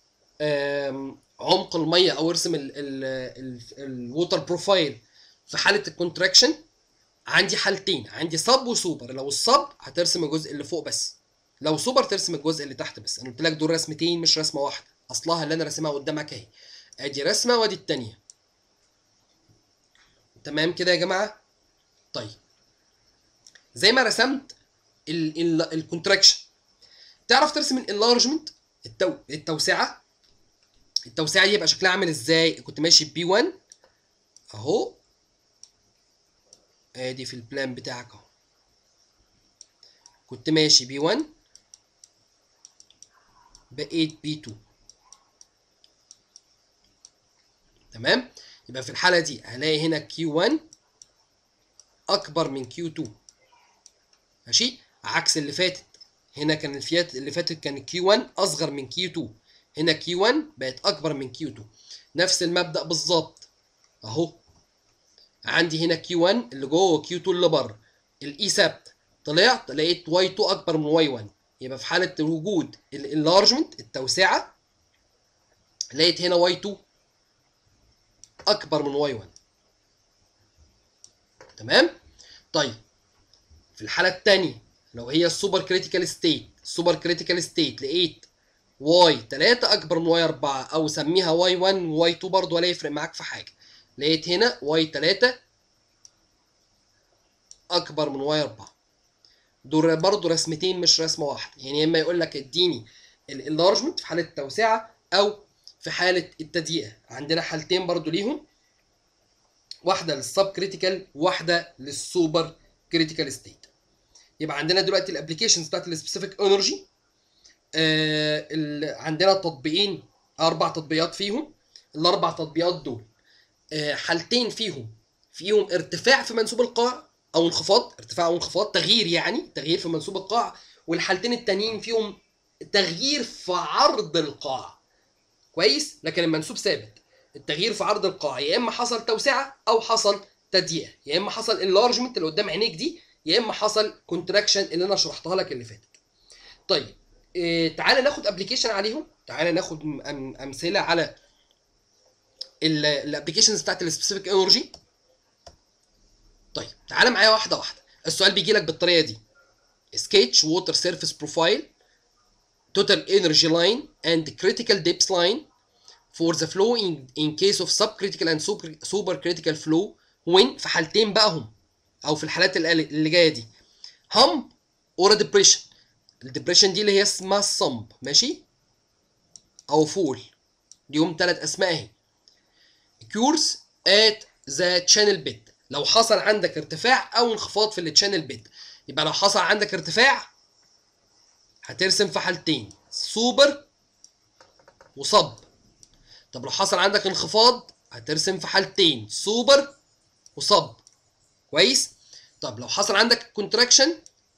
عمق الميه او ارسم الووتر بروفايل في حاله الكونتراكشن عندي حالتين عندي صب وسوبر لو الصب هترسم الجزء اللي فوق بس لو سوبر ترسم الجزء اللي تحت بس انا قلت لك دول رسمتين مش رسمه واحده اصلها اللي انا راسمها قدامك اهي ادي رسمه وادي التانيه تمام كده يا جماعه طيب زي ما رسمت الكونتراكشن تعرف ترسم الانلارجمنت التو... التوسعه التوسعه دي يبقى شكلها عامل ازاي كنت ماشي بي 1 اهو ادي في البلان بتاعك اهو كنت ماشي بي 1 بقيت بي 2 تمام يبقى في الحاله دي هلاقي هنا كيو 1 اكبر من كيو 2 ماشي عكس اللي فاتت هنا كان الفيات اللي فاتت كان كيو 1 اصغر من كيو 2 هنا كيو 1 بقت اكبر من كيو 2 نفس المبدا بالظبط اهو عندي هنا كيو 1 اللي جوه وكيو 2 اللي بره الاي ثابت طلعت لقيت واي 2 اكبر من واي 1 يبقى في حاله وجود الانلارجمنت التوسعه لقيت هنا واي 2 اكبر من واي 1 تمام طيب في الحاله الثانيه لو هي السوبر كريتيكال ستيت السوبر كريتيكال ستيت لقيت واي 3 اكبر من واي 4 او سميها واي 1 وواي 2 برضه ولا يفرق معاك في حاجه لقيت هنا واي 3 اكبر من واي 4 دول برضه رسمتين مش رسمه واحده يعني اما يقول لك اديني الانلارجمنت في حاله التوسعه او في حاله التضييق عندنا حالتين برضه ليهم واحده للسب كريتيكال واحده للسوبر كريتيكال ستيت يبقى عندنا دلوقتي الابلكيشنز بتاعت السبيسيفيك انرجي آه عندنا تطبيقين اربع تطبيقات فيهم الاربع تطبيقات دول آه حالتين فيهم فيهم ارتفاع في منسوب القاع او انخفاض ارتفاع او انخفاض تغيير يعني تغيير في منسوب القاع والحالتين التانيين فيهم تغيير في عرض القاع كويس لكن المنسوب ثابت التغيير في عرض القاع يا اما حصل توسعه او حصل تضييق يا اما حصل انلارجمنت اللي قدام عينيك دي يا اما حصل كونتراكشن اللي انا شرحتها لك اللي فاتت طيب إيه تعالى ناخد ابلكيشن عليهم تعالى ناخد أم امثله على الابلكيشنز بتاعت السبيسيفيك انرجي طيب تعالى معايا واحده واحده السؤال بيجي لك بالطريقه دي سكتش ووتر سيرفيس بروفايل total energy line and critical depth line for the flow in, in case of subcritical and super, supercritical flow when في حالتين بقى هم او في الحالات اللي جايه دي hump or a depression الديبريشن دي اللي هي اسمها الصمب ماشي او فول ليهم ثلاث اسماء اهي كيورز ات ذا channel bed لو حصل عندك ارتفاع او انخفاض في التشانل بيد يبقى لو حصل عندك ارتفاع هترسم في حالتين سوبر وصب طب لو حصل عندك انخفاض هترسم في حالتين سوبر وصب كويس طب لو حصل عندك contraction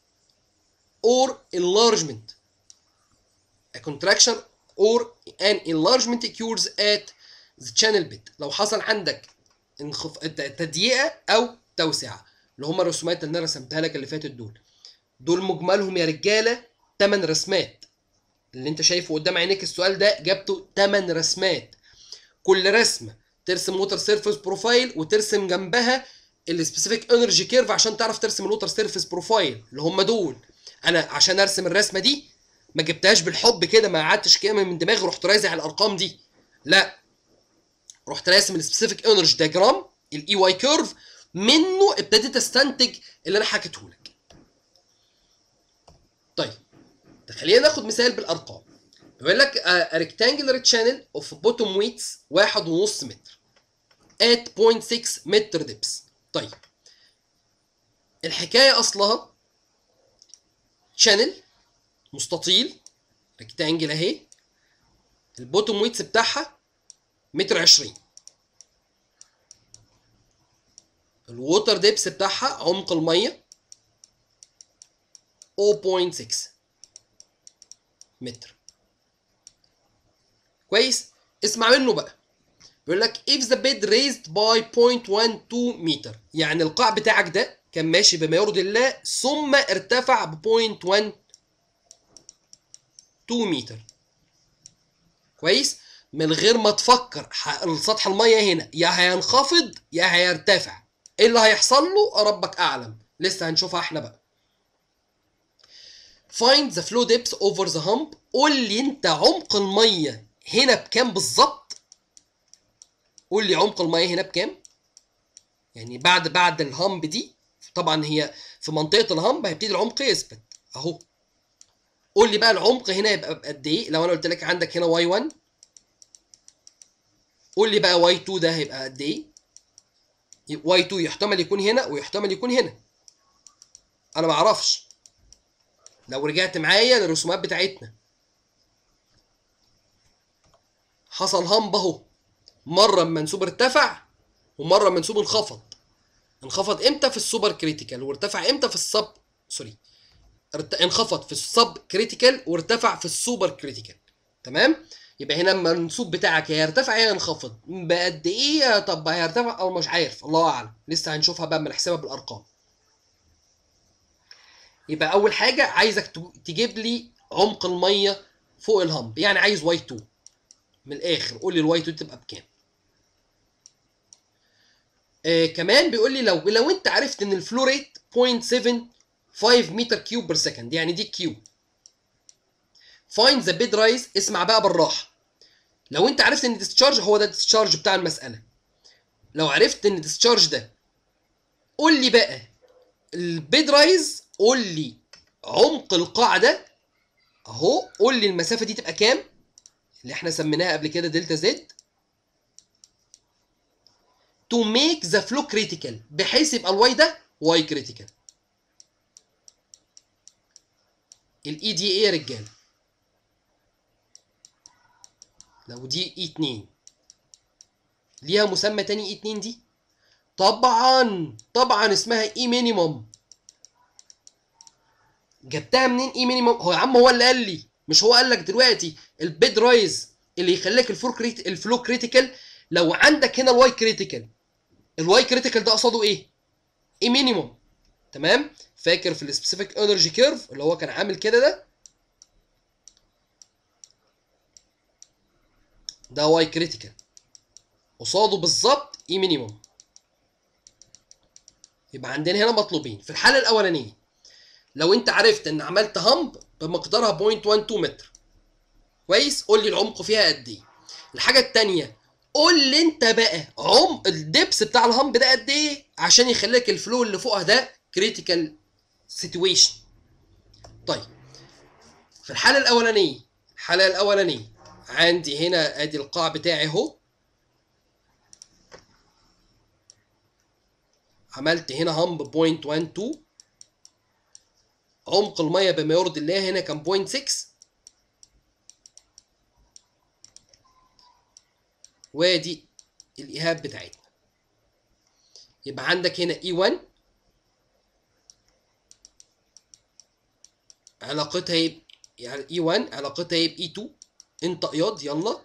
or enlargement a contraction or an enlargement occurs at the channel bed لو حصل عندك انخف... تضييقه او توسعه اللي هم الرسومات اللي انا رسمتها لك اللي فاتت دول دول مجملهم يا رجاله 8 رسمات اللي انت شايفه قدام عينيك السؤال ده اجابته 8 رسمات كل رسمه ترسم ووتر سيرفيس بروفايل وترسم جنبها السبيسيفيك انرجي كيرف عشان تعرف ترسم الووتر سيرفيس بروفايل اللي هم دول انا عشان ارسم الرسمه دي ما جبتهاش بالحب كده ما قعدتش كده من دماغي رحت رازع الارقام دي لا رحت راسم السبيسيفيك انرجي دياجرام الاي واي كيرف منه ابتديت استنتج اللي انا حكيته لك طيب خلينا ناخد مثال بالارقام بيقول لك a rectangular channel of bottom weights واحد ونص متر at 0.6 متر دبس طيب الحكايه اصلها channel مستطيل ريكتانجل اهي البوتوم ويتس بتاعها متر عشرين الووتر ديبس بتاعها عمق المية 0.6 متر كويس اسمع منه بقى بيقول لك if the bed raised by 0.12 متر يعني القاع بتاعك ده كان ماشي بما يرضي الله ثم ارتفع ب 0.12 متر كويس من غير ما تفكر سطح الميه هنا يا هينخفض يا هيرتفع ايه اللي هيحصل له ربك اعلم لسه هنشوفها احنا بقى find the flow depth over the hump قول لي انت عمق الميه هنا بكام بالظبط قول لي عمق الميه هنا بكام يعني بعد بعد الهامب دي طبعا هي في منطقه الهامب هيبتدي العمق يثبت اهو قول لي بقى العمق هنا يبقى بقد ايه لو انا قلت لك عندك هنا واي 1 قول لي بقى واي 2 ده هيبقى قد ايه واي 2 يحتمل يكون هنا ويحتمل يكون هنا انا ما اعرفش لو رجعت معايا للرسومات بتاعتنا حصل هامب اهو مره المنسوب ارتفع ومره المنسوب انخفض انخفض امتى في السوبر كريتيكال وارتفع امتى في السب سوري ارت... انخفض في السب كريتيكال وارتفع في السوبر كريتيكال تمام يبقى هنا المنسوب بتاعك يا يرتفع يا ينخفض بقد ايه طب هيرتفع او مش عارف الله اعلم لسه هنشوفها بقى من نحسبها بالارقام يبقى اول حاجه عايزك ت- تجيب لي عمق الميه فوق الهمب يعني عايز واي 2 من الاخر قول لي الواي 2 تبقى بكام آه كمان بيقول لي لو لو انت عرفت ان الفلو ريت 0.75 متر كيوب بير سكند يعني دي كيو فايند ذا بيد رايز اسمع بقى بالراحه لو انت عرفت ان الديسشارج هو ده الديسشارج بتاع المساله لو عرفت ان الديسشارج ده قول لي بقى البيد رايز قول لي عمق القاع ده اهو قول لي المسافه دي تبقى كام اللي احنا سميناها قبل كده دلتا زد to make the flow critical بحيث يبقى الواي ده واي critical الاي دي ايه يا رجاله لو دي اي 2 ليها مسمى تاني اي 2 دي طبعا طبعا اسمها اي مينيموم جبتها منين اي مينيموم هو يا عم هو اللي قال لي مش هو قال لك دلوقتي البيد رايز اللي يخليك الفلو كريت الفلو كريتيكال لو عندك هنا الواي كريتيكال الواي كريتيكال ده قصاده ايه اي مينيموم تمام فاكر في السبيسيفيك انرجي كيرف اللي هو كان عامل كده ده ده واي كريتيكال قصاده بالظبط اي مينيموم يبقى عندنا هنا مطلوبين في الحاله الاولانيه لو انت عرفت ان عملت همب بمقدارها 0.12 متر كويس قول لي العمق فيها قد ايه الحاجه الثانيه قول لي انت بقى عمق الدبس بتاع الهمب ده قد ايه عشان يخليك الفلو اللي فوقها ده كريتيكال سيتويشن طيب في الحاله الاولانيه الحاله الاولانيه عندي هنا ادي القاع بتاعي اهو عملت هنا همب 0.12 عمق الميه بما يرضي الله هنا كان 0.6 وادي الايهاب بتاعتنا يبقى عندك هنا اي 1 علاقتها يبقى يعني اي 1 علاقتها يبقى اي 2 انت اياض يلا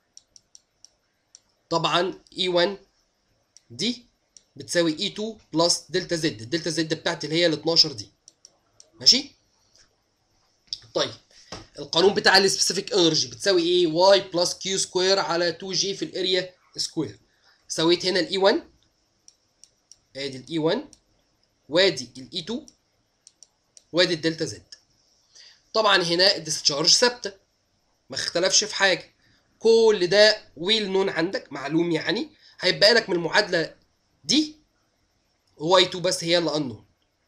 طبعا اي 1 دي بتساوي اي 2 بلس دلتا زد الدلتا زد بتاعتي اللي هي ال 12 دي ماشي طيب القانون بتاع السبيسيفيك انرجي بتساوي ايه واي بلس كيو سكوير على 2 جي في الاريا سكوير سويت هنا الاي 1 ادي الاي 1 وادي الاي 2 وادي الدلتا زد طبعا هنا الديسشارج ثابته ما اختلفش في حاجه كل ده ويل نون عندك معلوم يعني هيبقى لك من المعادله دي واي 2 بس هي اللي انون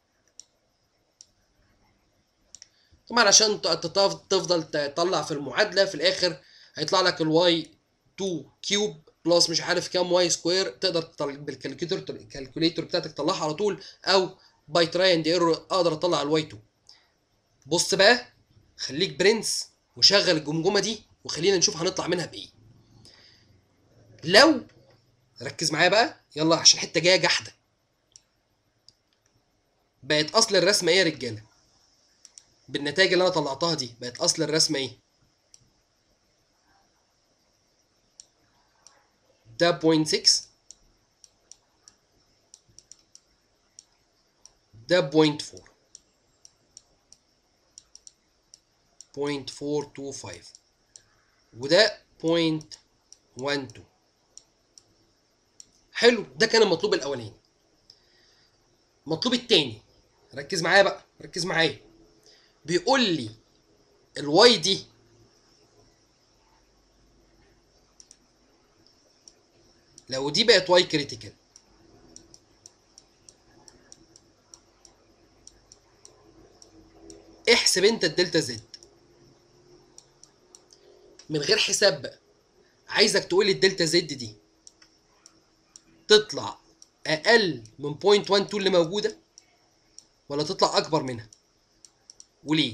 طبعا عشان ت- تطف- تفضل تطلع في المعادله في الاخر هيطلع لك الواي 2 كيوب بلس مش عارف كام واي سكوير تقدر تطلع بالكالكوليتر الكالكوليتر بتاعتك تطلعها على طول او باي تراي اند ايرور اقدر اطلع الواي 2 بص بقى خليك برنس وشغل الجمجمه دي وخلينا نشوف هنطلع منها بايه لو ركز معايا بقى يلا عشان الحته جايه جحده بقت اصل الرسمه ايه يا رجاله بالنتائج اللي انا طلعتها دي بقت اصل الرسمه ايه ده 0.6 ده 0.4 0.425 وده 0.12 حلو ده كان المطلوب الاولاني المطلوب التاني ركز معايا بقى ركز معايا بيقول لي الواي دي لو دي بقت واي كريتيكال احسب انت الدلتا زد من غير حساب بقى عايزك تقول لي الدلتا زد دي تطلع اقل من 0.12 اللي موجوده ولا تطلع اكبر منها وليه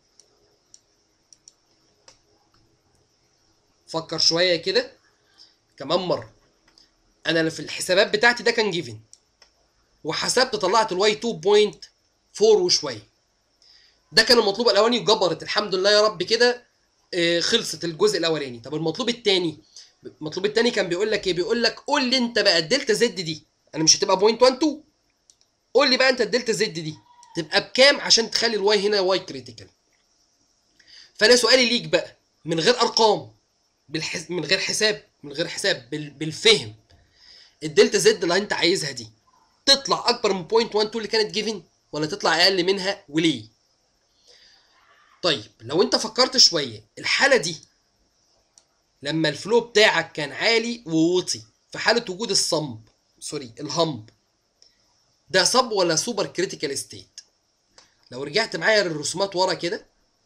فكر شويه كده كمان مره انا في الحسابات بتاعتي ده كان جيفن وحسبت طلعت الواي 2.4 وشويه ده كان المطلوب الاولاني وجبرت الحمد لله يا رب كده آه، خلصت الجزء الاولاني طب المطلوب الثاني المطلوب الثاني كان بيقول لك ايه بيقول لك قول لي انت بقى الدلتا زد دي انا مش هتبقى 0.12 قول لي بقى انت الدلتا زد دي تبقى بكام عشان تخلي الواي هنا واي كريتيكال فانا سؤالي ليك بقى من غير ارقام بالحس... من غير حساب من غير حساب بال... بالفهم الدلتا زد اللي انت عايزها دي تطلع اكبر من 0.12 اللي كانت جيفن ولا تطلع اقل منها وليه طيب لو انت فكرت شويه الحاله دي لما الفلو بتاعك كان عالي ووطي في حاله وجود الصمب سوري الهمب ده صب ولا سوبر كريتيكال ستيت لو رجعت معايا للرسومات ورا كده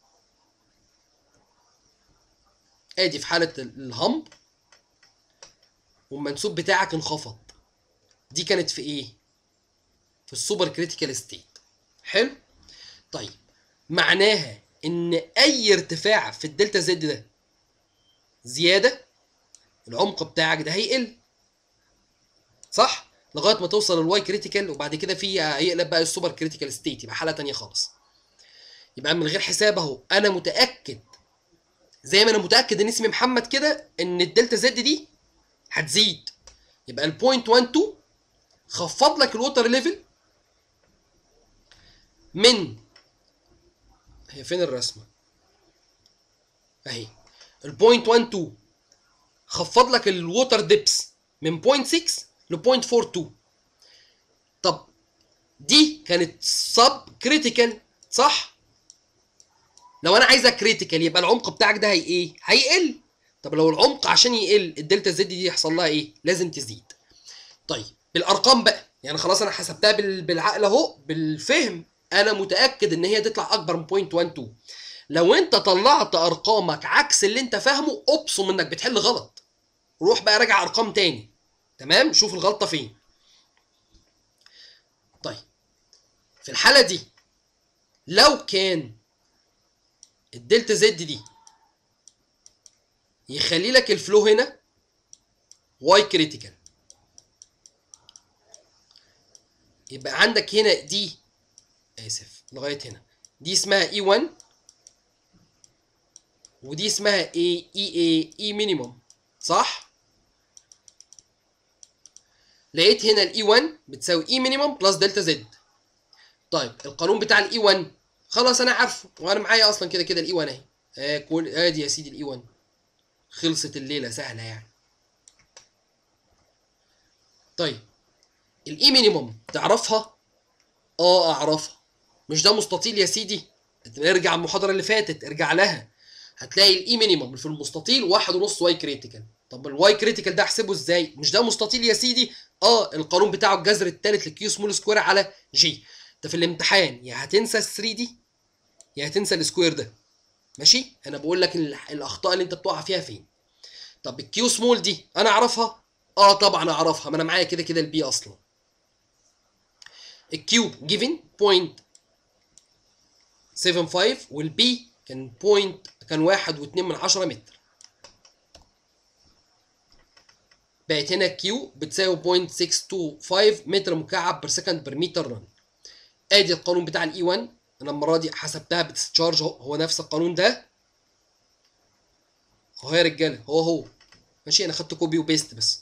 ادي في حاله الهمب والمنسوب بتاعك انخفض دي كانت في ايه في السوبر كريتيكال ستيت حلو طيب معناها ان اي ارتفاع في الدلتا زد ده زياده العمق بتاعك ده هيقل صح لغايه ما توصل للواي كريتيكال وبعد كده في هيقلب بقى السوبر كريتيكال ستيت يبقى حاله تانية خالص يبقى من غير حساب اهو انا متاكد زي ما انا متاكد ان اسمي محمد كده ان الدلتا زد دي هتزيد يبقى البوينت 12 خفض لك الوتر ليفل من هي فين الرسمه اهي البوينت 12 خفض لك الووتر ديبس من 0.6 ل 0.42 طب دي كانت سب كريتيكال صح لو انا عايزها كريتيكال يبقى العمق بتاعك ده هي ايه هيقل طب لو العمق عشان يقل الدلتا زد دي يحصل لها ايه لازم تزيد طيب بالارقام بقى يعني خلاص انا حسبتها بال- بالعقل اهو بالفهم انا متاكد ان هي تطلع اكبر من 0.12 لو انت طلعت ارقامك عكس اللي انت فاهمه ابصم انك بتحل غلط روح بقى راجع ارقام تاني تمام شوف الغلطه فين طيب في الحاله دي لو كان الدلتا زد دي يخلي لك الفلو هنا واي كريتيكال يبقى عندك هنا دي اسف لغايه هنا دي اسمها اي 1 ودي اسمها اي اي اي اي مينيموم صح لقيت هنا الاي 1 بتساوي اي مينيموم بلس دلتا زد طيب القانون بتاع الاي 1 خلاص انا عارفه وانا معايا اصلا كده كده الاي 1 اهي آه كل ادي يا سيدي الاي 1 خلصت الليله سهله يعني طيب الاي مينيموم تعرفها اه اعرفها مش ده مستطيل يا سيدي ارجع المحاضره اللي فاتت ارجع لها هتلاقي الاي مينيموم في المستطيل واحد ونص واي كريتيكال طب الواي كريتيكال ده احسبه ازاي مش ده مستطيل يا سيدي اه القانون بتاعه الجذر الثالث لكيو سمول سكوير على جي انت في الامتحان يا هتنسى ال 3 دي يا هتنسى السكوير ده ماشي انا بقول لك ال- الاخطاء اللي انت بتقع فيها فين طب الكيو سمول دي انا اعرفها اه طبعا اعرفها ما انا معايا كده كده البي اصلا الكيوب جيفن بوينت 75 والبي كان بوينت كان واحد واتنين من عشرة متر بقت هنا كيو بتساوي 0.625 متر مكعب بير سكند بير متر رن ادي القانون بتاع الاي 1 انا المره دي حسبتها بتستشارج اهو هو نفس القانون ده اهو يا رجاله هو هو ماشي انا خدت كوبي وبيست بس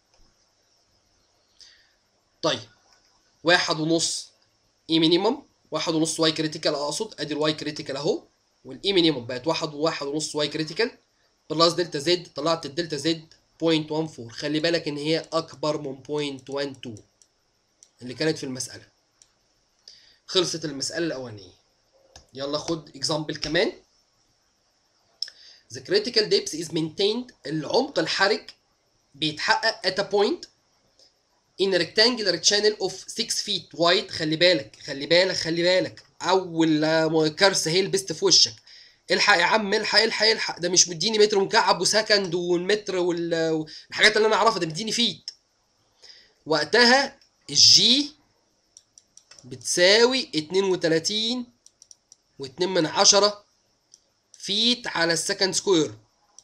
طيب واحد ونص اي مينيمم واحد ونص واي كريتيكال اقصد ادي الواي كريتيكال اهو والاي مينيمم بقت واحد وواحد ونص واي كريتيكال بلس دلتا زد طلعت الدلتا زد 0.14 خلي بالك ان هي اكبر من 0.12 اللي كانت في المساله خلصت المساله الاولانيه يلا خد اكزامبل كمان The critical depth is maintained العمق الحرج بيتحقق at a point in a rectangular channel of 6 feet wide خلي بالك خلي بالك خلي بالك اول آه، كارثه هي لبست في وشك الحق يا عم الحق الحق الحق ده مش مديني متر مكعب وسكند والمتر وال- والحاجات اللي انا اعرفها ده مديني فيت وقتها الجي بتساوي 32 و2 من عشرة فيت على السكند سكوير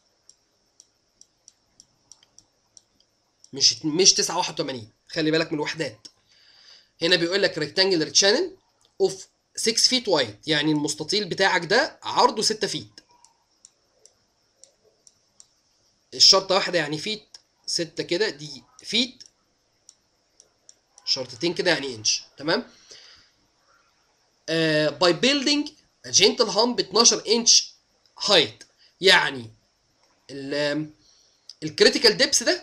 مش مش 981 خلي بالك من الوحدات هنا بيقول لك ريكتانجلر تشانل اوف 6 فيت وايد يعني المستطيل بتاعك ده عرضه 6 فيت الشرطه واحده يعني فيت ستة كده دي فيت شرطتين كده يعني انش تمام باي بيلدينج جنتل هامب 12 انش هايت يعني الكريتيكال ديبس ده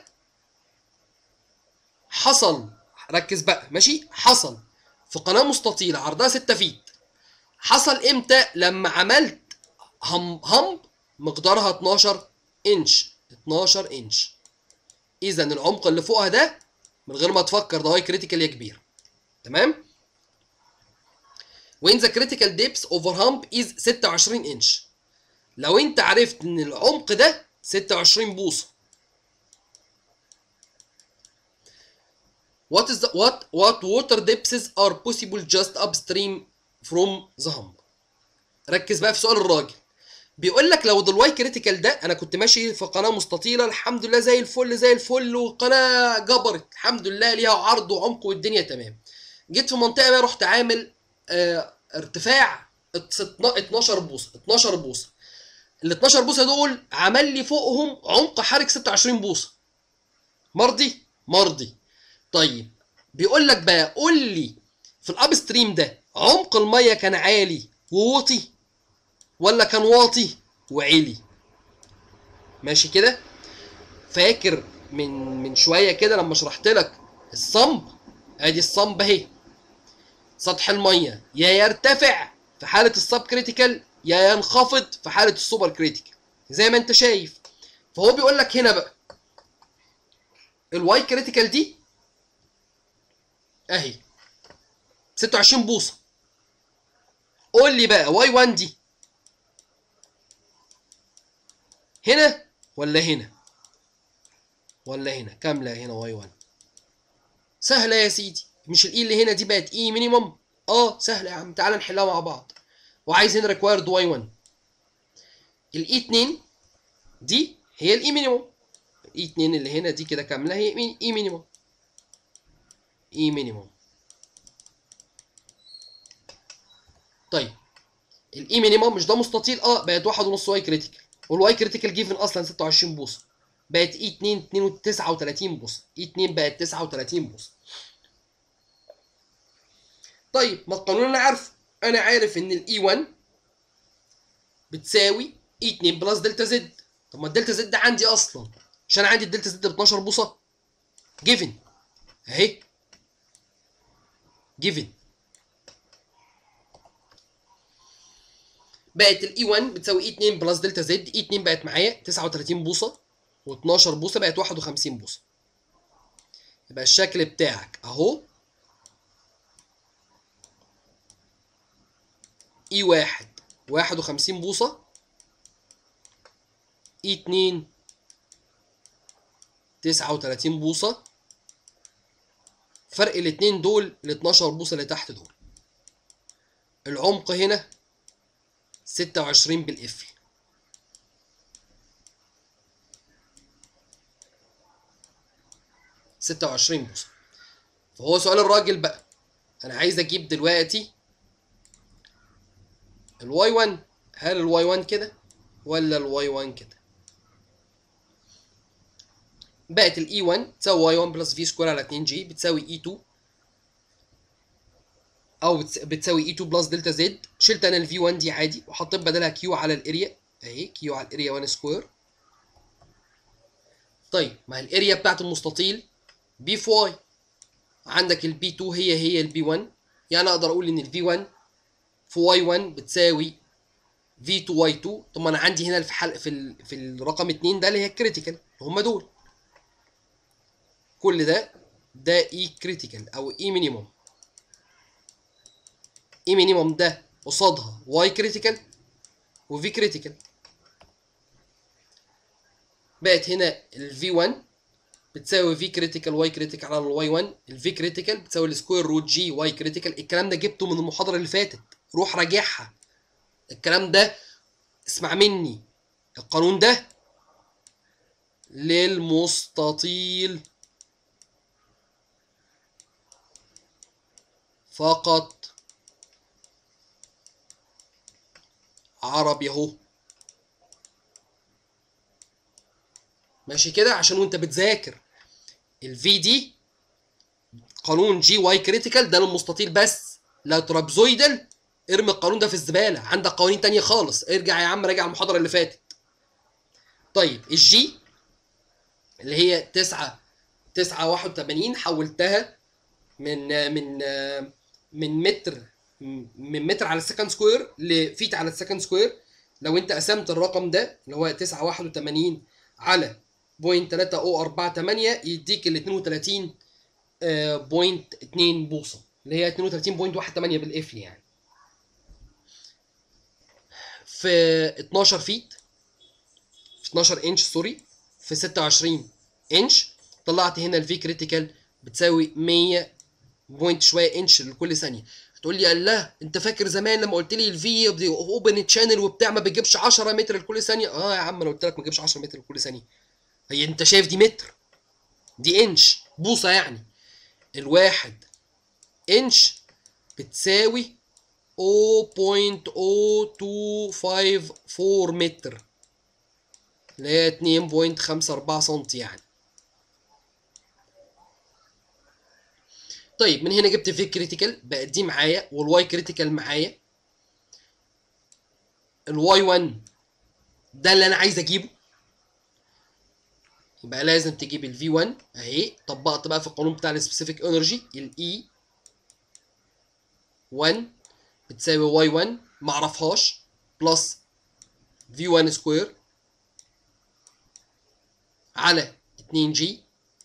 حصل ركز بقى ماشي حصل في قناه مستطيله عرضها 6 فيت حصل امتى لما عملت هم همب مقدارها 12 انش 12 انش اذا العمق اللي فوقها ده من غير ما تفكر ده هاي كريتيكال يا كبير تمام when the critical depth over hump is 26 انش لو انت عرفت ان العمق ده 26 بوصه what is the what what water depths are possible just upstream from the hump ركز بقى في سؤال الراجل بيقول لك لو الواي كريتيكال ده انا كنت ماشي في قناه مستطيله الحمد لله زي الفل زي الفل والقناه جبرت الحمد لله ليها عرض وعمق والدنيا تمام جيت في منطقه بقى رحت عامل آه ارتفاع 12 بوصه 12 بوصه ال 12 بوصه دول عمل لي فوقهم عمق حرك 26 بوصه مرضي مرضي طيب بيقول لك بقى قول لي في الاب ستريم ده عمق الميه كان عالي ووطي ولا كان واطي وعالي ماشي كده فاكر من من شويه كده لما شرحت لك الصمب ادي الصمب اهي سطح الميه يا يرتفع في حاله السب كريتيكال يا ينخفض في حاله السوبر كريتيكال زي ما انت شايف فهو بيقول لك هنا بقى الواي كريتيكال دي اهي 26 بوصه قول لي بقى واي 1 دي هنا ولا هنا ولا هنا كامله هنا واي 1 سهله يا سيدي مش الاي اللي هنا دي بقت اي مينيمم اه سهله يا عم تعالى نحلها مع بعض وعايز هنا ريكوايرد واي 1 الاي 2 دي هي الاي مينيمم الاي 2 اللي هنا دي كده كامله هي اي مينيمم اي مينيمم طيب الاي مينيمم مش ده مستطيل اه بقت واحد ونص واي كريتيكال والواي كريتيكال جيفن اصلا 26 بوصه بقت اي 2 2 39 بوصه اي 2 بقت 39 بوصه طيب ما القانون انا عارفه انا عارف ان الاي 1 بتساوي اي 2 بلس دلتا زد طب ما الدلتا زد عندي اصلا عشان عندي الدلتا زد ب 12 بوصه جيفن اهي جيفن بقت الاي 1 بتساوي اي 2 بلس دلتا زد اي 2 بقت معايا 39 بوصه و12 بوصه بقت 51 بوصه يبقى الشكل بتاعك اهو اي 1 51 بوصه اي 2 39 بوصه فرق الاتنين دول ال 12 بوصه اللي تحت دول العمق هنا 26 بالقفل ستة وعشرين بوصة فهو سؤال الراجل بقى أنا عايز أجيب دلوقتي الواي 1 هل الواي 1 كده ولا الواي 1 كده بقت الاي 1 تساوي واي 1 بلس في سكوير على 2 جي بتساوي اي 2 او بتساوي اي 2 بلس دلتا زد شلت انا الفي 1 دي عادي وحطيت بدلها كيو على الاريا اهي كيو على الاريا 1 سكوير طيب ما الاريا بتاعت المستطيل بي في واي عندك البي 2 هي هي البي 1 يعني اقدر اقول ان الفي 1 في واي 1 بتساوي في 2 واي 2 طب ما انا عندي هنا في حل في ال... في الرقم 2 ده اللي هي الكريتيكال هم دول كل ده ده اي كريتيكال او اي مينيموم اي مينيموم ده قصادها واي كريتيكال وفي كريتيكال بقت هنا الفي 1 بتساوي في كريتيكال واي كريتيكال على الواي 1 الفي كريتيكال بتساوي السكوير روت جي واي كريتيكال الكلام ده جبته من المحاضره اللي فاتت روح راجعها الكلام ده اسمع مني القانون ده للمستطيل فقط عربي اهو ماشي كده عشان وانت بتذاكر الفي دي قانون جي واي كريتيكال ده للمستطيل بس لا ترابزويدال ارمي القانون ده في الزباله عندك قوانين تانية خالص ارجع يا عم راجع المحاضره اللي فاتت طيب الجي اللي هي 9 9 81 حولتها من من من متر من متر على السكند سكوير لفيت على السكند سكوير لو انت قسمت الرقم ده اللي هو 9 81 على بوينت 3 او 4 8 يديك ال 32 آه، بوينت 2 بوصه اللي هي 32.18 بالقفل يعني في 12 فيت في 12 انش سوري في 26 انش طلعت هنا الفي كريتيكال بتساوي 100 بوينت شويه انش لكل ثانيه هتقول لي الله انت فاكر زمان لما قلت لي الفي اوبن تشانل وبتاع ما بتجيبش 10 متر لكل ثانيه اه يا عم انا قلت لك ما تجيبش 10 متر لكل ثانيه هي انت شايف دي متر دي انش بوصه يعني الواحد انش بتساوي 0.0254 متر اللي هي 2.54 سم يعني طيب من هنا جبت في كريتيكال بقت دي معايا والواي كريتيكال معايا الواي 1 ده اللي انا عايز اجيبه يبقى لازم تجيب الفي 1 اهي طبقت بقى في القانون بتاع السبيسيفيك انرجي الاي 1 بتساوي واي 1 ما اعرفهاش بلس في 1 سكوير على 2 جي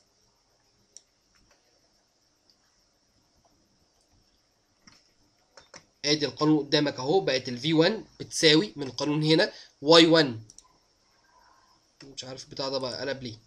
ادي القانون قدامك اهو بقت الفي 1 بتساوي من القانون هنا واي 1 مش عارف البتاع ده بقى قلب ليه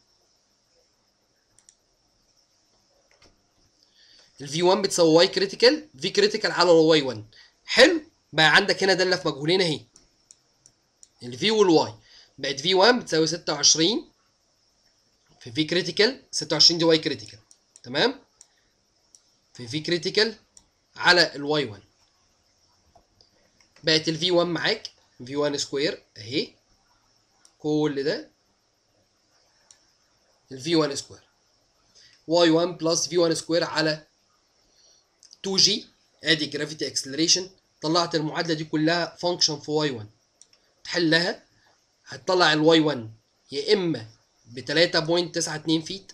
الفي 1 بتساوي واي كريتيكال في كريتيكال على واي 1 حلو بقى عندك هنا داله في مجهولين اهي الفي والواي بقت في 1 بتساوي 26 في في كريتيكال 26 دي واي كريتيكال تمام في في كريتيكال على الواي 1 بقت الفي 1 معاك في 1 سكوير اهي كل ده الفي 1 سكوير واي 1 بلس في 1 سكوير على 2 جي ادي جرافيتي اكسلريشن طلعت المعادله دي كلها فانكشن في واي 1 تحلها هتطلع الواي 1 يا اما ب 3.92 فيت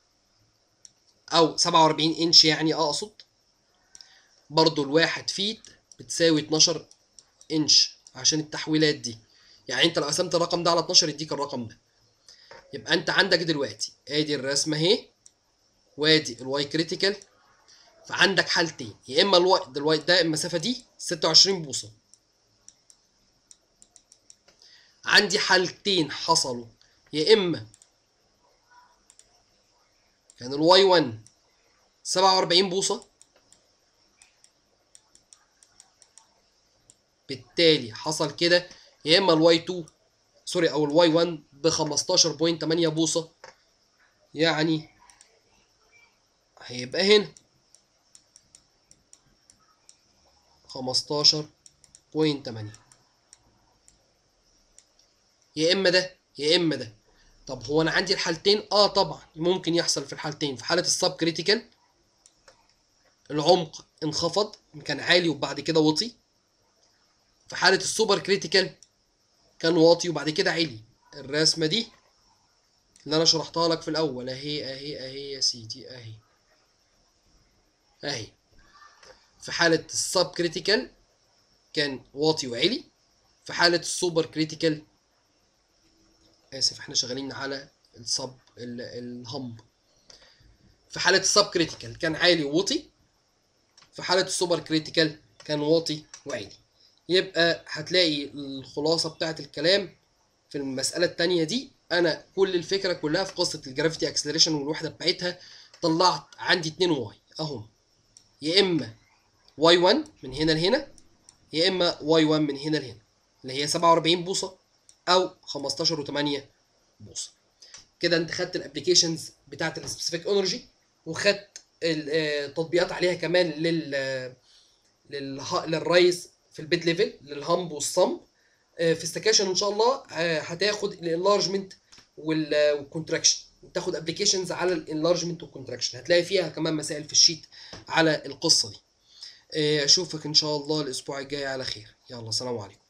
او 47 انش يعني اقصد برضو الواحد فيت بتساوي 12 انش عشان التحويلات دي يعني انت لو قسمت الرقم ده على 12 يديك الرقم ده يبقى انت عندك دلوقتي ادي الرسمه اهي وادي الواي كريتيكال فعندك حالتين يا اما الواي ده الواي ده المسافه دي 26 بوصه عندي حالتين حصلوا يا اما كان الواي 1 47 بوصه بالتالي حصل كده يا اما الواي 2 سوري او الواي 1 ب 15.8 بوصه يعني هيبقى هنا 15.8 يا اما ده يا اما ده طب هو انا عندي الحالتين اه طبعا ممكن يحصل في الحالتين في حاله السب كريتيكال العمق انخفض كان عالي وبعد كده وطي في حاله السوبر كريتيكال كان واطي وبعد كده عالي الرسمه دي اللي انا شرحتها لك في الاول اهي اهي اهي يا سيدي اهي اهي في حالة السب كريتيكال كان واطي وعلي في حالة السوبر كريتيكال آسف احنا شغالين على السب الهمب في حالة السب كريتيكال كان عالي ووطي في حالة السوبر كريتيكال كان واطي وعالي يبقى هتلاقي الخلاصة بتاعت الكلام في المسألة التانية دي أنا كل الفكرة كلها في قصة الجرافيتي اكسلريشن والوحدة بتاعتها طلعت عندي اتنين واي أهم يا إما واي 1 من هنا لهنا يا اما واي 1 من هنا لهنا اللي هي 47 بوصه او 15 و8 بوصه كده انت خدت الابلكيشنز بتاعت السبيسيفيك انرجي وخدت التطبيقات عليها كمان لل للها... للرايز في البيد ليفل للهامب والصم في السكاشن ان شاء الله هتاخد الانلارجمنت والكونتراكشن تاخد ابلكيشنز على الانلارجمنت والكونتراكشن هتلاقي فيها كمان مسائل في الشيت على القصه دي آه، اشوفك ان شاء الله الاسبوع الجاي على خير يلا سلام عليكم